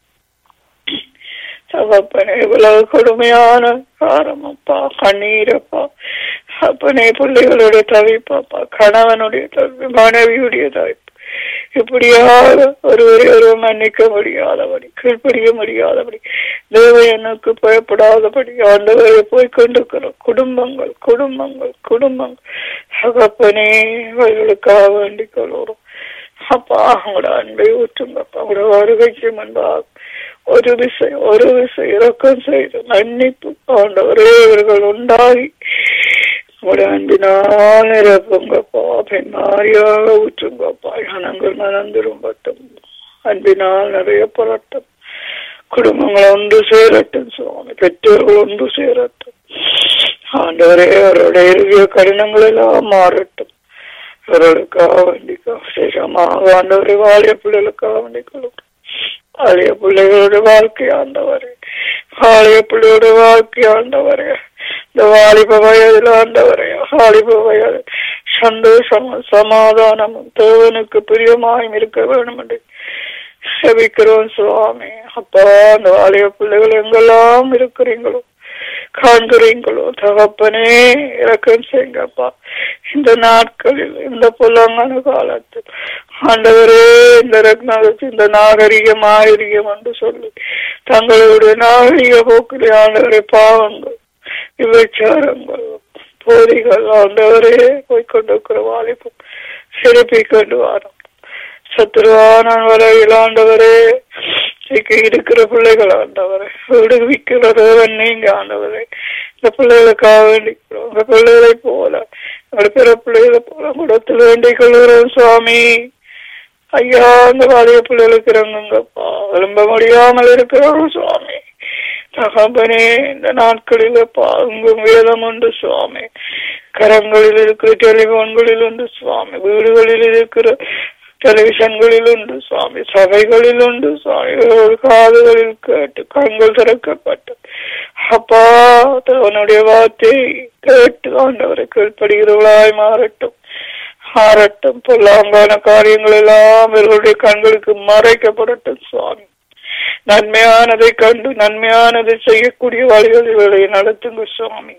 தகப்பனே இவ்வளவு கொடுமையான காரம் அப்பா கண்ணீரப்பா அப்பனே பிள்ளைகளுடைய தவிப்பாப்பா கணவனுடைய தவிப்பு மனைவியுடைய தவிப்பு இப்படியாக ஒருவரை ஒருவர் மன்னிக்க முடியாதபடி கீழ்ப்படிய முடியாதபடி தேவ எனக்கு பயப்படாதபடி ஆண்டவரை போய் கொண்டிருக்கிறோம் குடும்பங்கள் குடும்பங்கள் குடும்பங்கள் தகப்பனே அவர்களுக்காக வேண்டிக் கொள்கிறோம் அப்பா அவங்களோட அன்பை ஊற்றுங்கப்பா அவங்களோட வருகைக்கு முன்பாக ஒரு விசை ஒரு விசை இறக்கம் செய்து மன்னிப்பு ஆண்டவரே இவர்கள் உண்டாகி உங்களுடைய அன்பினால் நிரப்புங்கப்பா பெண்மாரியாக ஊற்றுங்கப்பா ஜனங்கள் மனந்திரும்பட்டும் அன்பினால் நிறைய புரட்டும் குடும்பங்கள் ஒன்று சேரட்டும் சுவாமி பெற்றோர்கள் ஒன்று சேரட்டும் ஆண்டவரே அவருடைய இறுதிய கடினங்கள் எல்லாம் மாறட்டும் இவர்களுக்காக வேண்டிக்கோ விசேஷமாக ஆண்டவரை வாலிய பிள்ளைகளுக்காக வேண்டிக்கொள்ளும் வாலிய பிள்ளைகளுடைய வாழ்க்கை ஆண்டவரே வாலிய பிள்ளையோட வாழ்க்கை ஆண்டவரே இந்த வாலிப வயதில் ஆண்டவரே வாலிப வயது சந்தோஷமும் சமாதானமும் தேவனுக்கு பிரியமாயும் இருக்க வேண்டும் என்று செபிக்கிறோம் சுவாமி அப்பா அந்த வாலிய பிள்ளைகள் எங்கெல்லாம் இருக்கிறீங்களோ காண்கிறீங்களோ தகப்பனே இறக்கம் செய்யுங்கப்பா இந்த நாட்களில் இந்த புலங்கான காலத்தில் ஆண்டவரே இந்த ரத்னகத்து இந்த நாகரிகம் ஆயிரியம் என்று சொல்லி தங்களுடைய நாகரிக போக்கிலே ஆண்டவரை பாவங்கள் விபச்சாரங்கள் போதிகள் ஆண்டவரே போய்கொண்டிருக்கிற வாலிபு சிறப்பி கொண்டு வரும் சத்துருவான வரையில் ஆண்டவரே இன்னைக்கு இருக்கிற பிள்ளைகள் ஆண்டவரை விடுவிக்கிறதவன் நீங்க ஆண்டவரை இந்த பிள்ளைகளுக்காக வேண்டிக்கிறோம் உங்க பிள்ளைகளை போல எங்க பிற பிள்ளைகளை போல குடத்தில் வேண்டிக் கொள்கிறோம் சுவாமி ஐயா அந்த வாலிய பிள்ளைகளுக்கு இறங்குங்கப்பா விரும்ப முடியாமல் இருக்கிறோம் சுவாமி தகப்பனே இந்த நாட்களில் உங்க வேதம் உண்டு சுவாமி கரங்களில் இருக்கிற டெலிபோன்களில் உண்டு சுவாமி வீடுகளில் இருக்கிற டெலிவிஷன்களில் உண்டு சுவாமி சபைகளில் உண்டு சுவாமி காதுகளில் கேட்டு கண்கள் திறக்கப்பட்டு அப்பா அவனுடைய வார்த்தை கேட்டு ஆண்டவரை கீழ்ப்படுகிறவளாய் மாறட்டும் மாறட்டும் பொல்லாங்கான காரியங்கள் எல்லாம் இவர்களுடைய கண்களுக்கு மறைக்கப்படட்டும் சுவாமி நன்மையானதை கண்டு நன்மையானதை செய்யக்கூடிய வழிகள் இவர்களை நடத்துங்க சுவாமி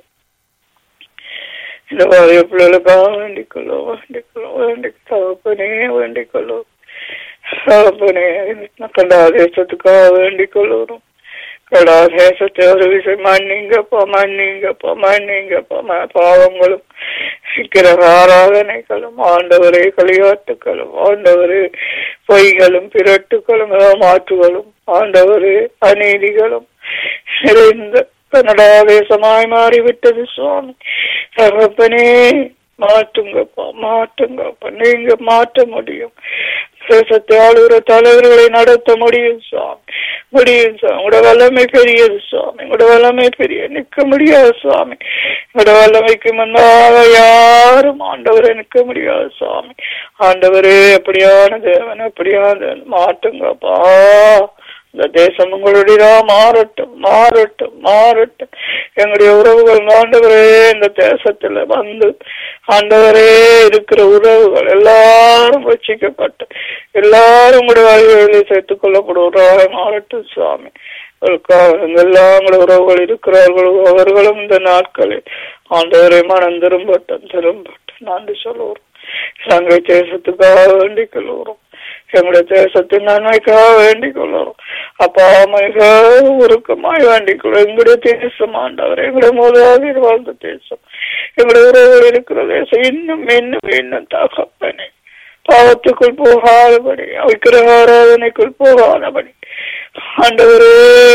இந்த வாரிய பிள்ளைகளுக்காக வேண்டிக் கொள்ளோ வேண்டிக் கொள்ளோ வேண்டிக் தகப்பனே வேண்டிக் கொள்ளோ தகப்பனே கண்டா தேசத்துக்காக வேண்டிக் கொள்ளணும் கடா தேசத்தை ஒரு விஷயம் மன்னிங்கப்பா மன்னிங்கப்பா மன்னிங்கப்பா பாவங்களும் சிக்கிற ஆராதனைகளும் ஆண்டவரே களியாட்டுகளும் ஆண்டவரே பொய்களும் பிரட்டுகளும் மாற்றுகளும் ஆண்டவரே அநீதிகளும் நிறைந்த கனடா தேசமாய் மாறிவிட்டது சுவாமி தகப்பனே மாற்றுங்கப்பா மாற்றுங்கப்பா நீங்க மாற்ற முடியும் தேசத்தை ஆளுகிற தலைவர்களை நடத்த முடியும் சுவாமி முடியும் சுவாமி உங்களோட வல்லமை பெரியது சுவாமி உங்களோட வல்லமை பெரிய நிற்க முடியாது சுவாமி உங்களோட வல்லமைக்கு முன்னாக யாரும் ஆண்டவரை நிற்க முடியாது சுவாமி ஆண்டவரே அப்படியான தேவன் அப்படியான மாட்டுங்கப்பா இந்த தேசம் உங்களுடைய மாறட்டும் மாறட்டும் மாறட்டும் எங்களுடைய உறவுகள் ஆண்டவரே இந்த தேசத்துல வந்து ஆண்டவரே இருக்கிற உறவுகள் எல்லாரும் வச்சிக்கப்பட்டு எல்லாரும் உங்களுடைய வாழ்வுகளில் சேர்த்துக் கொள்ளப்படுவதாக மாறட்டும் சுவாமி எல்லாம் உறவுகள் இருக்கிறார்கள் அவர்களும் இந்த நாட்களில் ஆண்டவரை மனம் திரும்பட்டும் திரும்பட்டும் நன்றி சொல்லுவோம் இலங்கை தேசத்துக்காக வேண்டிக் கொள்கிறோம் எங்களுடைய தேசத்தின் நன்மைக்காக வேண்டிக் கொள்ளும் அப்பா மிக உருக்கமாய் வேண்டிக் கொள்ளும் எங்களுடைய தேசம் ஆண்டவர் எங்களுடைய முதலாக வாழ்ந்த தேசம் எங்களுடைய உறவுகள் இருக்கிற தேசம் இன்னும் இன்னும் இன்னும் தகப்பனே பாவத்துக்குள் போகாதபடி வைக்கிற ஆராதனைக்குள் போகாதபடி ஆண்டவரே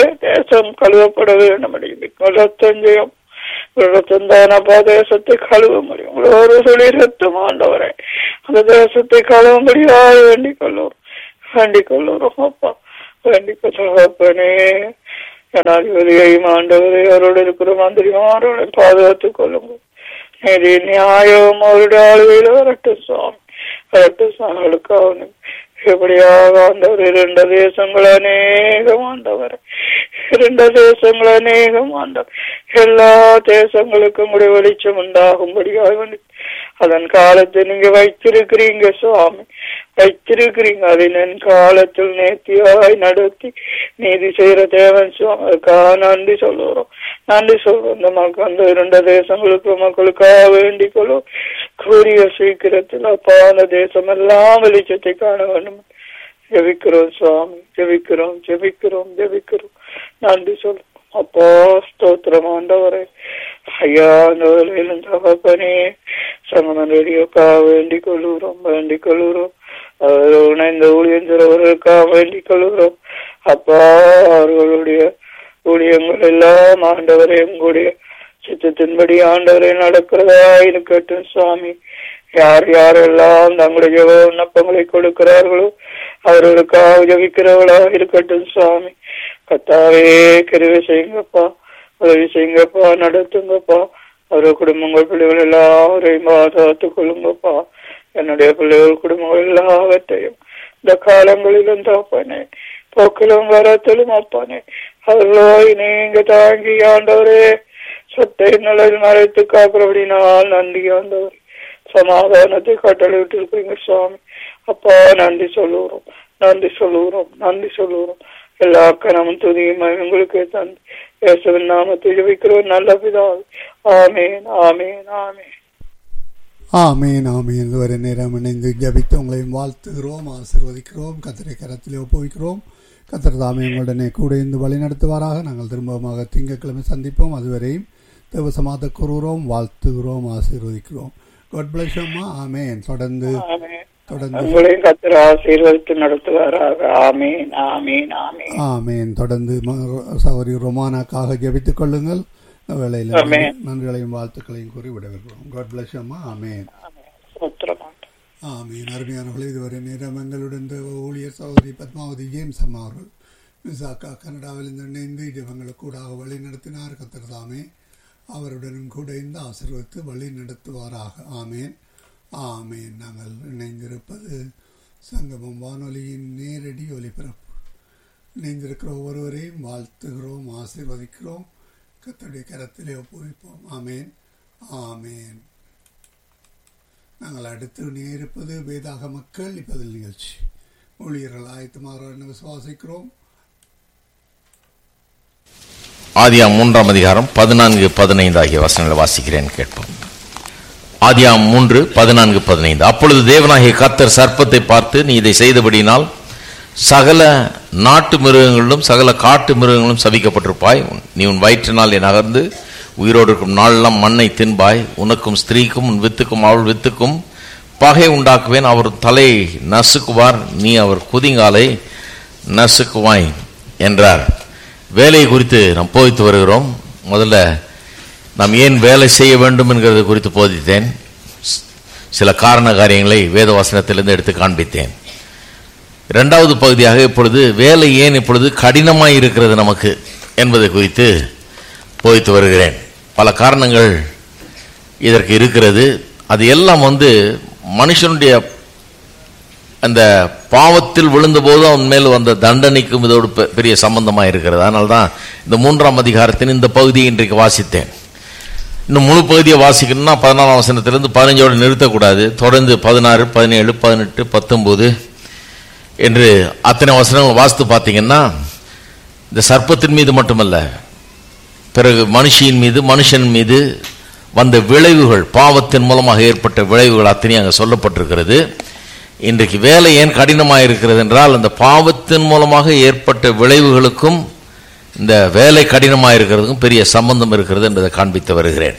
தேசம் கழுவப்பட வேண்டும்படி ரத்தஞ்சயம் ரத்தந்தானப்பா தேசத்தை கழுவ முடியும் ஒரு சொல்லி ரத்தம் ஆண்டவரை அந்த தேசத்தை கழுவும்படியாக வேண்டிக் கொள்ளும் வேண்டிக் கொள்ளுறோம் அப்பா வேண்டிக் தகப்பனே ஜனாதிபதியையும் ஆண்டவரை அவரோடு இருக்கிற மந்திரிமாரோட பாதுகாத்துக் கொள்ளுங்க நீதி நியாயம் அவருடைய ஆளுகையில வரட்டும் சுவாமி வரட்டும் சுவாமிகளுக்காக எப்படியாக ஆண்டவர் இரண்டு தேசங்கள் அநேகம் ஆண்டவர் இரண்டு தேசங்கள் அநேகம் ஆண்டவர் எல்லா தேசங்களுக்கும் கூட வெளிச்சம் உண்டாகும்படியாக அதன் காலத்தை நீங்க வைத்திருக்கிறீங்க சுவாமி வைத்திருக்கிறீங்க அதன் காலத்தில் நேர்த்தியாய் நடத்தி நீதி செய்யற தேவன் சுவாமி அதுக்காக நன்றி சொல்லுறோம் நன்றி சொல்றோம் இந்த மக்கள் அந்த இரண்டு தேசங்களுக்கு மக்களுக்காக வேண்டிக் கொள்ளும் கூடிய சீக்கிரத்தில் அப்பா அந்த தேசம் எல்லாம் வெளிச்சத்தை காண வேண்டும் ஜெபிக்கிறோம் சுவாமி ஜெபிக்கிறோம் ஜெபிக்கிறோம் ஜெபிக்கிறோம் நன்றி சொல்றோம் அப்பா ஸ்தோத்திரம் ஆண்டவரே ஐயா அந்த வேலையிலும் தகப்பனே சங்கமன் ரேடியோக்காக வேண்டிக் கொள்ளுகிறோம் வேண்டிக் கொள்ளுகிறோம் அவர் இந்த ஊழியஞ்சரவர்களுக்காக வேண்டிக் கொள்ளுகிறோம் அப்பா அவர்களுடைய ஊழியங்கள் எல்லாம் ஆண்டவரே உங்களுடைய சித்தத்தின்படி ஆண்டவரை நடக்கிறதா இருக்கட்டும் சுவாமி யார் யாரெல்லாம் தங்களுடைய விண்ணப்பங்களை கொடுக்கிறார்களோ அவர்களுக்காக ஜபிக்கிறவளா இருக்கட்டும் சுவாமி கத்தாவே கருவி செய்யுங்கப்பா உதவி செய்யுங்கப்பா நடத்துங்கப்பா அவர்கள் குடும்பங்கள் பிள்ளைகள் எல்லாரையும் பாதுகாத்துக் கொள்ளுங்கப்பா என்னுடைய பிள்ளைகள் குடும்பங்கள் எல்லாவற்றையும் இந்த காலங்களிலும் தப்பானே போக்கிலும் வரத்திலும் அப்பானே அவர்களோய் நீங்க தாங்கி ஆண்டவரே சத்தை நிலையில் மறைத்து காக்கிறபடினால் நன்றி ஆண்டவர் சமாதானத்தை கட்டளையிட்டு இருக்கிறீங்க சுவாமி அப்பா நன்றி சொல்லுகிறோம் நன்றி சொல்லுகிறோம் நன்றி சொல்லுகிறோம் எல்லா கனமும் துதியும் உங்களுக்கு தந்து இயேசுவின் நாமத்தை ஜெபிக்கிறோம் நல்ல பிதாவே ஆமேன் ஆமேன் ஆமேன் ஆமீன் ஆமீன் இதுவரை நேரம் இணைந்து ஜபித்து உங்களையும் வாழ்த்துகிறோம் ஆசிர்வதிக்கிறோம் கத்திரை கரத்திலே ஒப்புவிக்கிறோம் கத்திர தாமே உங்களுடனே கூட இருந்து வழி நடத்துவாராக நாங்கள் திரும்பமாக திங்கட்கிழமை சந்திப்போம் அதுவரையும் தேவசமாத கூறுகிறோம் வாழ்த்துகிறோம் ஆசீர்வதிக்கிறோம் காட் பிளஸ் அம்மா ஆமேன் தொடர்ந்து ஆமேன் தொடர்ந்து உங்களையும் கத்திர ஆசீர்வதித்து நடத்துவாராக ஆமீன் ஆமீன் ஆமீன் ஆமேன் தொடர்ந்து ம- சகோதரி ரொமானாக்காக ஜெபித்துக் கொள்ளுங்கள் இந்த வேளையில் ஆமென். நன்றிகளையும் வாழ்த்துக்களையும் கூறி விடவிருக்கிறோம் காட் பிளஸ் அம்மா ஆமேன் சோத்திரமாட்டோம் ஆமீன் அருமையானவர்களே இதுவரை நேரம் எங்களுடன் இந்த ஊழியர் சகோதரி பத்மாவதி ஜேம்ஸ் அம்மா அவர்கள் மிசாக்கா கனடாவில் இருந்து இணைந்து ஜபங்களுக்கு கூடாக வழி நடத்தினார் கத்தர் தாமே அவருடனும் கூட இந்த ஆசீர்வதித்து வழி நடத்துவாராக ஆமேன் ஆமேன் நாங்கள் இணைந்திருப்பது சங்கமம் வானொலியின் நேரடி ஒலிபரப்பு இணைந்திருக்கிற ஒவ்வொருவரையும் வாழ்த்துகிறோம் ஆசீர்வதிக்கிறோம் கத்தருடைய கரத்திலே ஒப்புவிப்போம் ஆமேன் ஆமேன் நாங்கள் அடுத்து நேருப்பது வேதாக மக்கள் இப்பதில் நிகழ்ச்சி ஊழியர்கள் ஆயத்தமாகிறார் விசுவாசிக்கிறோம் ஆதியாம் மூன்றாம் அதிகாரம் பதினான்கு பதினைந்து ஆகிய வசனங்களை வாசிக்கிறேன் கேட்போம் ஆதியாம் மூன்று பதினான்கு பதினைந்து அப்பொழுது தேவனாகிய கர்த்தர் சர்ப்பத்தை பார்த்து நீ இதை செய்தபடியினால் சகல நாட்டு மிருகங்களிலும் சகல காட்டு மிருகங்களும் சபிக்கப்பட்டிருப்பாய் உன்- நீ உன் வயிற்றினால் நகர்ந்து உயிரோடு இருக்கும் நாளெல்லாம் மண்ணை தின்பாய் உனக்கும் ஸ்திரீக்கும் உன் வித்துக்கும் அவள் வித்துக்கும் பகை உண்டாக்குவேன் அவர் தலை நசுக்குவார் நீ அவர் குதிங்காலை நசுக்குவாய் என்றார் வேலை குறித்து நாம் போதித்து வருகிறோம் முதல்ல நாம் ஏன் வேலை செய்ய வேண்டும் என்கிறது குறித்து போதித்தேன் ஸ்- சில காரண காரியங்களை வேத வசனத்திலிருந்து எடுத்து காண்பித்தேன் இரண்டாவது பகுதியாக இப்பொழுது வேலை ஏன் இப்பொழுது கடினமாய் இருக்கிறது நமக்கு என்பதை குறித்து போதித்து வருகிறேன் பல காரணங்கள் இதற்கு இருக்கிறது அது எல்லாம் வந்து மனுஷனுடைய அந்த பாவத்தில் விழுந்தபோது அவன் மேல் வந்த தண்டனைக்கும் இதோடு பெ- பெரிய சம்பந்தமா இருக்கிறது அதனால தான் இந்த மூன்றாம் அதிகாரத்தின் இந்த பகுதியை இன்றைக்கு வாசித்தேன் இன்னும் முழு பகுதியை வாசிக்கணும்னா பதினாலாம் வசனத்திலிருந்து பதினஞ்சோடு நிறுத்தக்கூடாது தொடர்ந்து பதினாறு பதினேழு பதினெட்டு பத்தொன்பது என்று அத்தனை வசனங்கள் வாசித்து பார்த்தீங்கன்னா இந்த சர்ப்பத்தின் மீது மட்டுமல்ல பிறகு மனுஷியின் மீது மனுஷன் மீது வந்த விளைவுகள் பாவத்தின் மூலமாக ஏற்பட்ட விளைவுகள் அத்தனையும் அங்கே சொல்லப்பட்டிருக்கிறது இன்றைக்கு வேலை ஏன் கடினமாக இருக்கிறது என்றால் அந்த பாவத்தின் மூலமாக ஏற்பட்ட விளைவுகளுக்கும் இந்த வேலை கடினமாக இருக்கிறதுக்கும் பெரிய சம்பந்தம் இருக்கிறது என்பதை காண்பித்து வருகிறேன்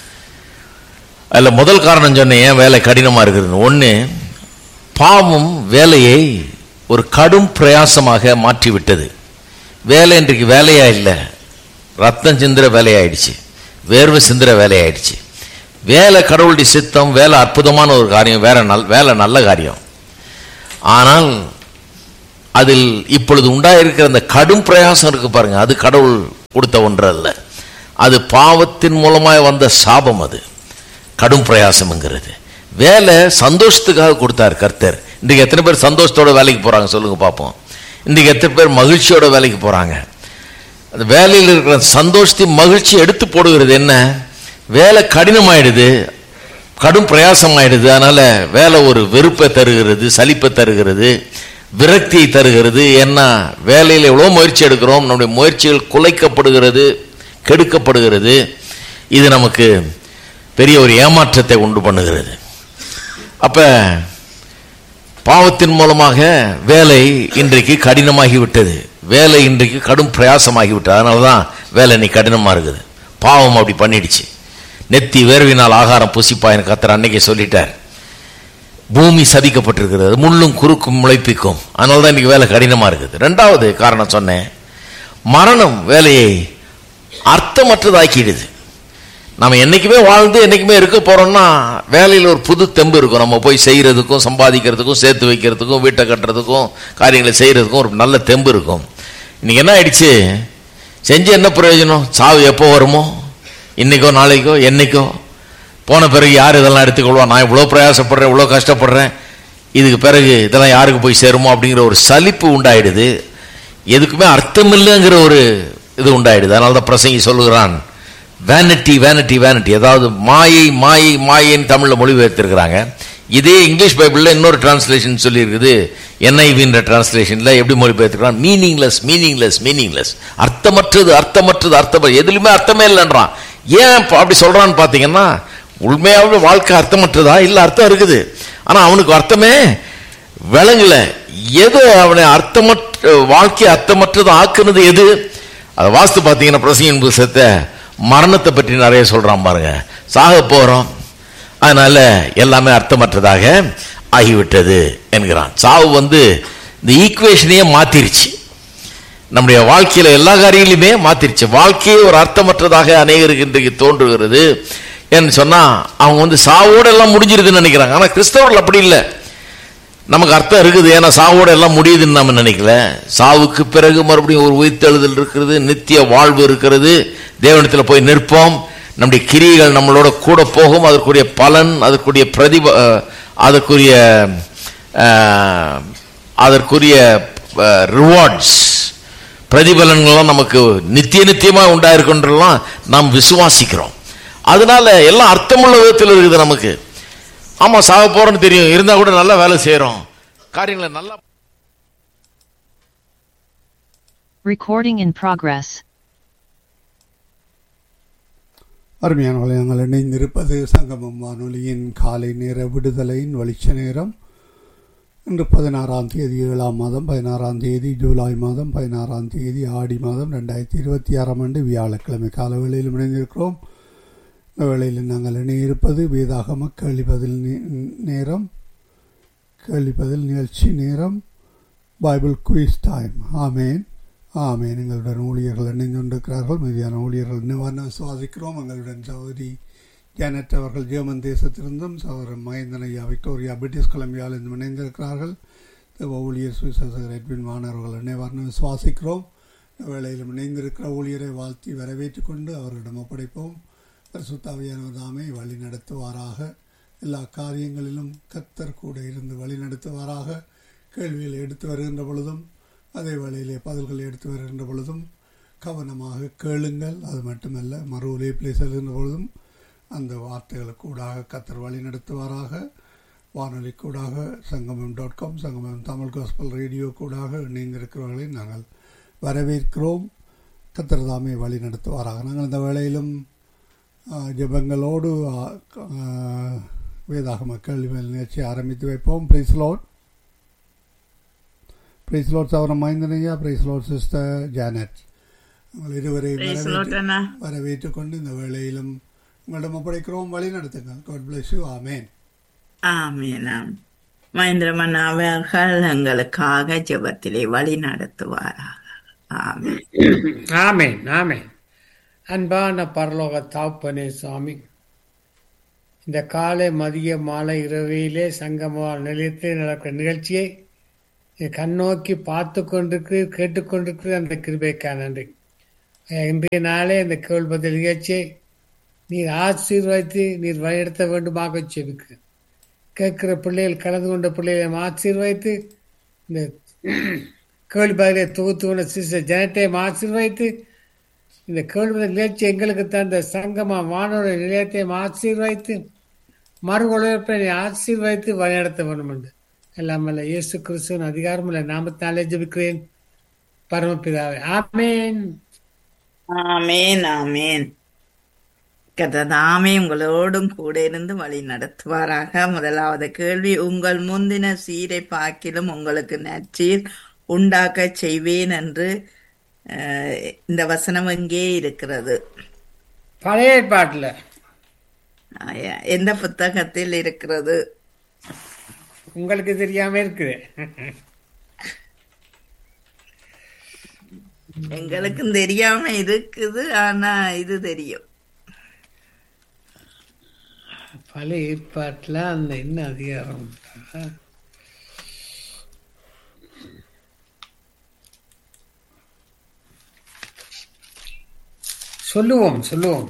அதில் முதல் காரணம் சொன்னேன் ஏன் வேலை கடினமாக இருக்கிறது ஒன்று பாவம் வேலையை ஒரு கடும் பிரயாசமாக மாற்றிவிட்டது வேலை இன்றைக்கு வேலையா இல்லை ரத்தம் சிந்துற வேலையாயிடுச்சு வேர்வை சிந்துற வேலையாயிடுச்சு வேலை கடவுளுடைய சித்தம் வேலை அற்புதமான ஒரு காரியம் வேற நல் வேலை நல்ல காரியம் ஆனால் அதில் இப்பொழுது உண்டாயிருக்கிற அந்த கடும் பிரயாசம் இருக்கு பாருங்க அது கடவுள் கொடுத்த ஒன்று அல்ல அது பாவத்தின் மூலமாய் வந்த சாபம் அது கடும் பிரயாசம்ங்கிறது வேலை சந்தோஷத்துக்காக கொடுத்தார் கர்த்தர் இன்றைக்கு எத்தனை பேர் சந்தோஷத்தோட வேலைக்கு போறாங்க சொல்லுங்க பார்ப்போம் இன்றைக்கு எத்தனை பேர் மகிழ்ச்சியோட வேலைக்கு போறாங்க அந்த வேலையில் இருக்கிற சந்தோஷத்தையும் மகிழ்ச்சி எடுத்து போடுகிறது என்ன வேலை கடினமாயிடுது கடும் பிரயாசம் ஆயிடுது அதனால வேலை ஒரு வெறுப்பை தருகிறது சலிப்பை தருகிறது விரக்தியை தருகிறது என்ன வேலையில் எவ்வளோ முயற்சி எடுக்கிறோம் நம்முடைய முயற்சிகள் குலைக்கப்படுகிறது கெடுக்கப்படுகிறது இது நமக்கு பெரிய ஒரு ஏமாற்றத்தை உண்டு பண்ணுகிறது அப்ப பாவத்தின் மூலமாக வேலை இன்றைக்கு கடினமாகி விட்டது வேலை இன்றைக்கு கடும் பிரயாசமாகி விட்டது அதனால தான் வேலை இன்னைக்கு கடினமா இருக்குது பாவம் அப்படி பண்ணிடுச்சு நெத்தி வேர்வினால் ஆகாரம் புசிப்பாயின்னு கத்தர் அன்னைக்கே சொல்லிட்டார் பூமி சபிக்கப்பட்டிருக்கிறது முள்ளும் குறுக்கும் முளைப்பிக்கும் அதனால தான் இன்னைக்கு வேலை கடினமா இருக்குது ரெண்டாவது காரணம் சொன்னேன் மரணம் வேலையை அர்த்தமற்றதாக்கிடுது நம்ம என்னைக்குமே வாழ்ந்து என்னைக்குமே இருக்க போறோம்னா வேலையில் ஒரு புது தெம்பு இருக்கும் நம்ம போய் செய்யறதுக்கும் சம்பாதிக்கிறதுக்கும் சேர்த்து வைக்கிறதுக்கும் வீட்டை கட்டுறதுக்கும் காரியங்களை செய்யறதுக்கும் ஒரு நல்ல தெம்பு இருக்கும் இன்னைக்கு என்ன ஆயிடுச்சு செஞ்சு என்ன பிரயோஜனம் சாவு எப்போ வருமோ இன்னைக்கோ நாளைக்கோ என்னைக்கோ போன பிறகு யார் இதெல்லாம் எடுத்துக்கொள்வா நான் இவ்வளோ பிரயாசப்படுறேன் இவ்வளோ கஷ்டப்படுறேன் இதுக்கு பிறகு இதெல்லாம் யாருக்கு போய் சேருமோ அப்படிங்கிற ஒரு சலிப்பு உண்டாயிடுது எதுக்குமே அர்த்தம் இல்லைங்கிற ஒரு இது உண்டாயிடுது அதனால தான் பிரசங்கி சொல்லுகிறான் வேனிட்டி வேனிட்டி வேனிட்டி அதாவது மாயை மாயை மாயைன்னு தமிழில் மொழிபெயர்த்திருக்கிறாங்க இதே இங்கிலீஷ் பைபிள்ல இன்னொரு டிரான்ஸ்லேஷன் சொல்லி இருக்குது என்ஐவின்ற டிரான்ஸ்லேஷன்ல எப்படி மொழிபெயர்த்துக்கிறான் மீனிங்லெஸ் மீனிங்லெஸ் மீனிங்லெஸ் அர்த்தமற்றது அர்த்தமற்றது அர்த்தம் எதுலையுமே அர்த்தமே இல்லைன்றான் ஏன் இப்ப அப்படி சொல்றான்னு பாத்தீங்கன்னா உண்மையாவே வாழ்க்கை அர்த்தமற்றதா இல்ல அர்த்தம் இருக்குது ஆனா அவனுக்கு அர்த்தமே விளங்கல எது அவனை அர்த்தமற்ற வாழ்க்கை அர்த்தமற்றது ஆக்குனது எது அதை வாஸ்து பார்த்தீங்கன்னா பிரசங்கின் புத்தகத்தை மரணத்தை பற்றி நிறைய சொல்றான் பாருங்க சாக போறோம் அதனால எல்லாமே அர்த்தமற்றதாக ஆகிவிட்டது என்கிறான் சாவு வந்து இந்த ஈக்குவேஷனையே மாத்திருச்சு நம்முடைய வாழ்க்கையில எல்லா காரியங்களையுமே மாத்திருச்சு வாழ்க்கையே ஒரு அர்த்தமற்றதாக அநேகருக்கு இன்றைக்கு தோன்றுகிறது என்று சொன்னா அவங்க வந்து சாவோட எல்லாம் முடிஞ்சிருதுன்னு நினைக்கிறாங்க ஆனா கிறிஸ்தவர்கள் அப்படி இல்லை நமக்கு அர்த்தம் இருக்குது ஏன்னா சாவோட எல்லாம் முடியுதுன்னு நம்ம நினைக்கல சாவுக்கு பிறகு மறுபடியும் ஒரு உயிர்த்தெழுதல் இருக்கிறது நித்திய வாழ்வு இருக்கிறது தேவனத்தில் போய் நிற்போம் நம்முடைய கிரியைகள் நம்மளோட கூட போகும் அதற்குரிய பலன் அதற்குரிய பிரதிப அஹ், அதற்குரிய அஹ், அதற்குரிய ரிவார்ட்ஸ் பிரதிபலன்கள்லாம் நமக்கு நித்திய நித்தியமா உண்டாயிருக்குன்றலாம் நாம் விசுவாசிக்கிறோம் அதனால எல்லாம் அர்த்தமுள்ள விதத்தில் இருக்குது நமக்கு ஆமா சாக போறோம்னு தெரியும் இருந்தா கூட நல்லா வேலை செய்யறோம் காரியங்களை நல்லா Recording in progress. அருமையானவர்களை நாங்கள் இணைந்திருப்பது சங்கமம் வானொலியின் காலை நேர விடுதலையின் வெளிச்ச நேரம் இன்று பதினாறாம் தேதி ஏழாம் மாதம் பதினாறாம் தேதி ஜூலை மாதம் பதினாறாம் தேதி ஆடி மாதம் ரெண்டாயிரத்தி இருபத்தி ஆறாம் ஆண்டு வியாழக்கிழமை கால வேளையில் இணைந்திருக்கிறோம் இந்த வேளையில் நாங்கள் இணையிருப்பது வேதாகம கேள்வி பதில் நே- நேரம் கேள்வி பதில் நிகழ்ச்சி நேரம் Bible quiz time amen amen எங்களுடன் ஊழியர்கள் இணைந்து கொண்டிருக்கிறார்கள் மீதியான ஊழியர்கள் நிவாரண விசுவாசிக்கிறோம் எங்களுடன் சகோதரி ஜானட் அவர்கள் ஜெர்மன் தேசத்திலிருந்தும் சகோதரர் மகேந்திரன் ஐயா விக்டோரியா பிரிட்டிஷ் கொலம்பியாவிலிருந்து இணைந்திருக்கிறார்கள் தேவ ஊழியர் சுவிசேஷகர் எட்வின் மாணவர்கள் நிவாரண விசுவாசிக்கிறோம் இந்த வேளையிலும் இணைந்திருக்கிற ஊழியரை வாழ்த்தி வரவேற்றுக் கொண்டு அவர்களிடம் ஒப்படைப்போம் பரிசுத்தாவியானவர் தாமே வழி நடத்துவாராக எல்லா காரியங்களிலும் கத்தர் கூட இருந்து வழி நடத்துவாராக கேள்விகளை எடுத்து வருகின்ற பொழுதும் அதே வேளையிலே பதில்களை எடுத்து வருகின்ற பொழுதும் கவனமாக கேளுங்கள் அது மட்டுமல்ல மறு உழைப்பிலே செல்கின்ற பொழுதும் அந்த வார்த்தைகளுக்கூடாக கத்தர் வழி நடத்துவாராக வானொலி கூடாக சங்கமம் டாட் காம் சங்கமம் தமிழ் காஸ்பல் ரேடியோ கூடாக இணைந்திருக்கிறவர்களை நாங்கள் வரவேற்கிறோம் கத்தர் தாமே வழி நடத்துவாராக நாங்கள் இந்த வேளையிலும் ஆ, ஜெபங்களோடு ஆ, ஆ, வேதாகம கேள்வி நிகழ்ச்சியை ஆரம்பித்து வைப்போம் பிரைஸ் லோட் பிரைஸ் லோட் சவரம் மைந்தனையா பிரைஸ் லோட் சிஸ்டர் ஜானட் உங்கள் இருவரையும் Praise Lord, வரவேற்று அண்ணா. வரவேற்றுக் கொண்டு இந்த வேளையிலும் உங்களிடம் ஒப்படைக்கிறோம் வழி நடத்துங்கள் காட் பிளஸ் யூ ஆமேன் ஆமீன் ஆம். மகேந்திரமன் அவர்கள் எங்களுக்காக ஜெபத்திலே வழி நடத்துவாராக ஆமீன் ஆமேன் ஆமேன் அன்பான பரலோக தாப்பனே சுவாமி இந்த காலை மதிய மாலை இரவிலே சங்கம நிலையத்தில் நடக்கிற நிகழ்ச்சியை நீ கண்ணோக்கி பார்த்து கொண்டிருக்கிறீர் கேட்டுக்கொண்டிருக்கிறீர் அந்த கிருபைக்கா நன்றி இன்றைய நாளே இந்த கேள்வி பதில் நிகழ்ச்சியை நீர் ஆசீர்வதித்து நீர் வழிநடத்த வேண்டுமாக செபிக்கிறேன் கேட்கிற பிள்ளைகள் கலந்து கொண்ட பிள்ளைகளை ஆசீர்வதித்து இந்த கேள்வி பதிலை தொகுத்து கொண்ட சிஸ்டர் ஜனத்தையும் ஆசீர்வதித்து இந்த கேள்வி நிகழ்ச்சி எங்களுக்கு தந்த சங்கமா வானொலி நிலையத்தையும் ஆசீர்வதித்து மறு உழைப்பை ஆசீர்வதித்து வழிநடத்த வேண்டும் என்று எல்லாம் அல்ல இயேசு கிறிஸ்துவின் அதிகாரமுள்ள நாமத்தினாலே ஜெபிக்கிறேன் பரமபிதாவே ஆமேன் ஆமேன் ஆமேன் கததாமே உங்களோடும் கூட இருந்து வழி நடத்துவாராக முதலாவது கேள்வி உங்கள் முந்தின சீரை பாக்கிலும் உங்களுக்கு நச்சீர் உண்டாக்க செய்வேன் என்று அஹ், இந்த வசனம் எங்கே இருக்கிறது பழைய ஏற்பாட்டில் ஆயா, எந்த புத்தகத்தில் இருக்கிறது உங்களுக்கு தெரியாம இருக்குது எங்களுக்கும் தெரியாம இருக்குது ஆனா இது தெரியும் பழைய ஏற்பாட்டில் அந்த என்ன அதிகாரம் சொல்லுவோம் சொல்லுவோம்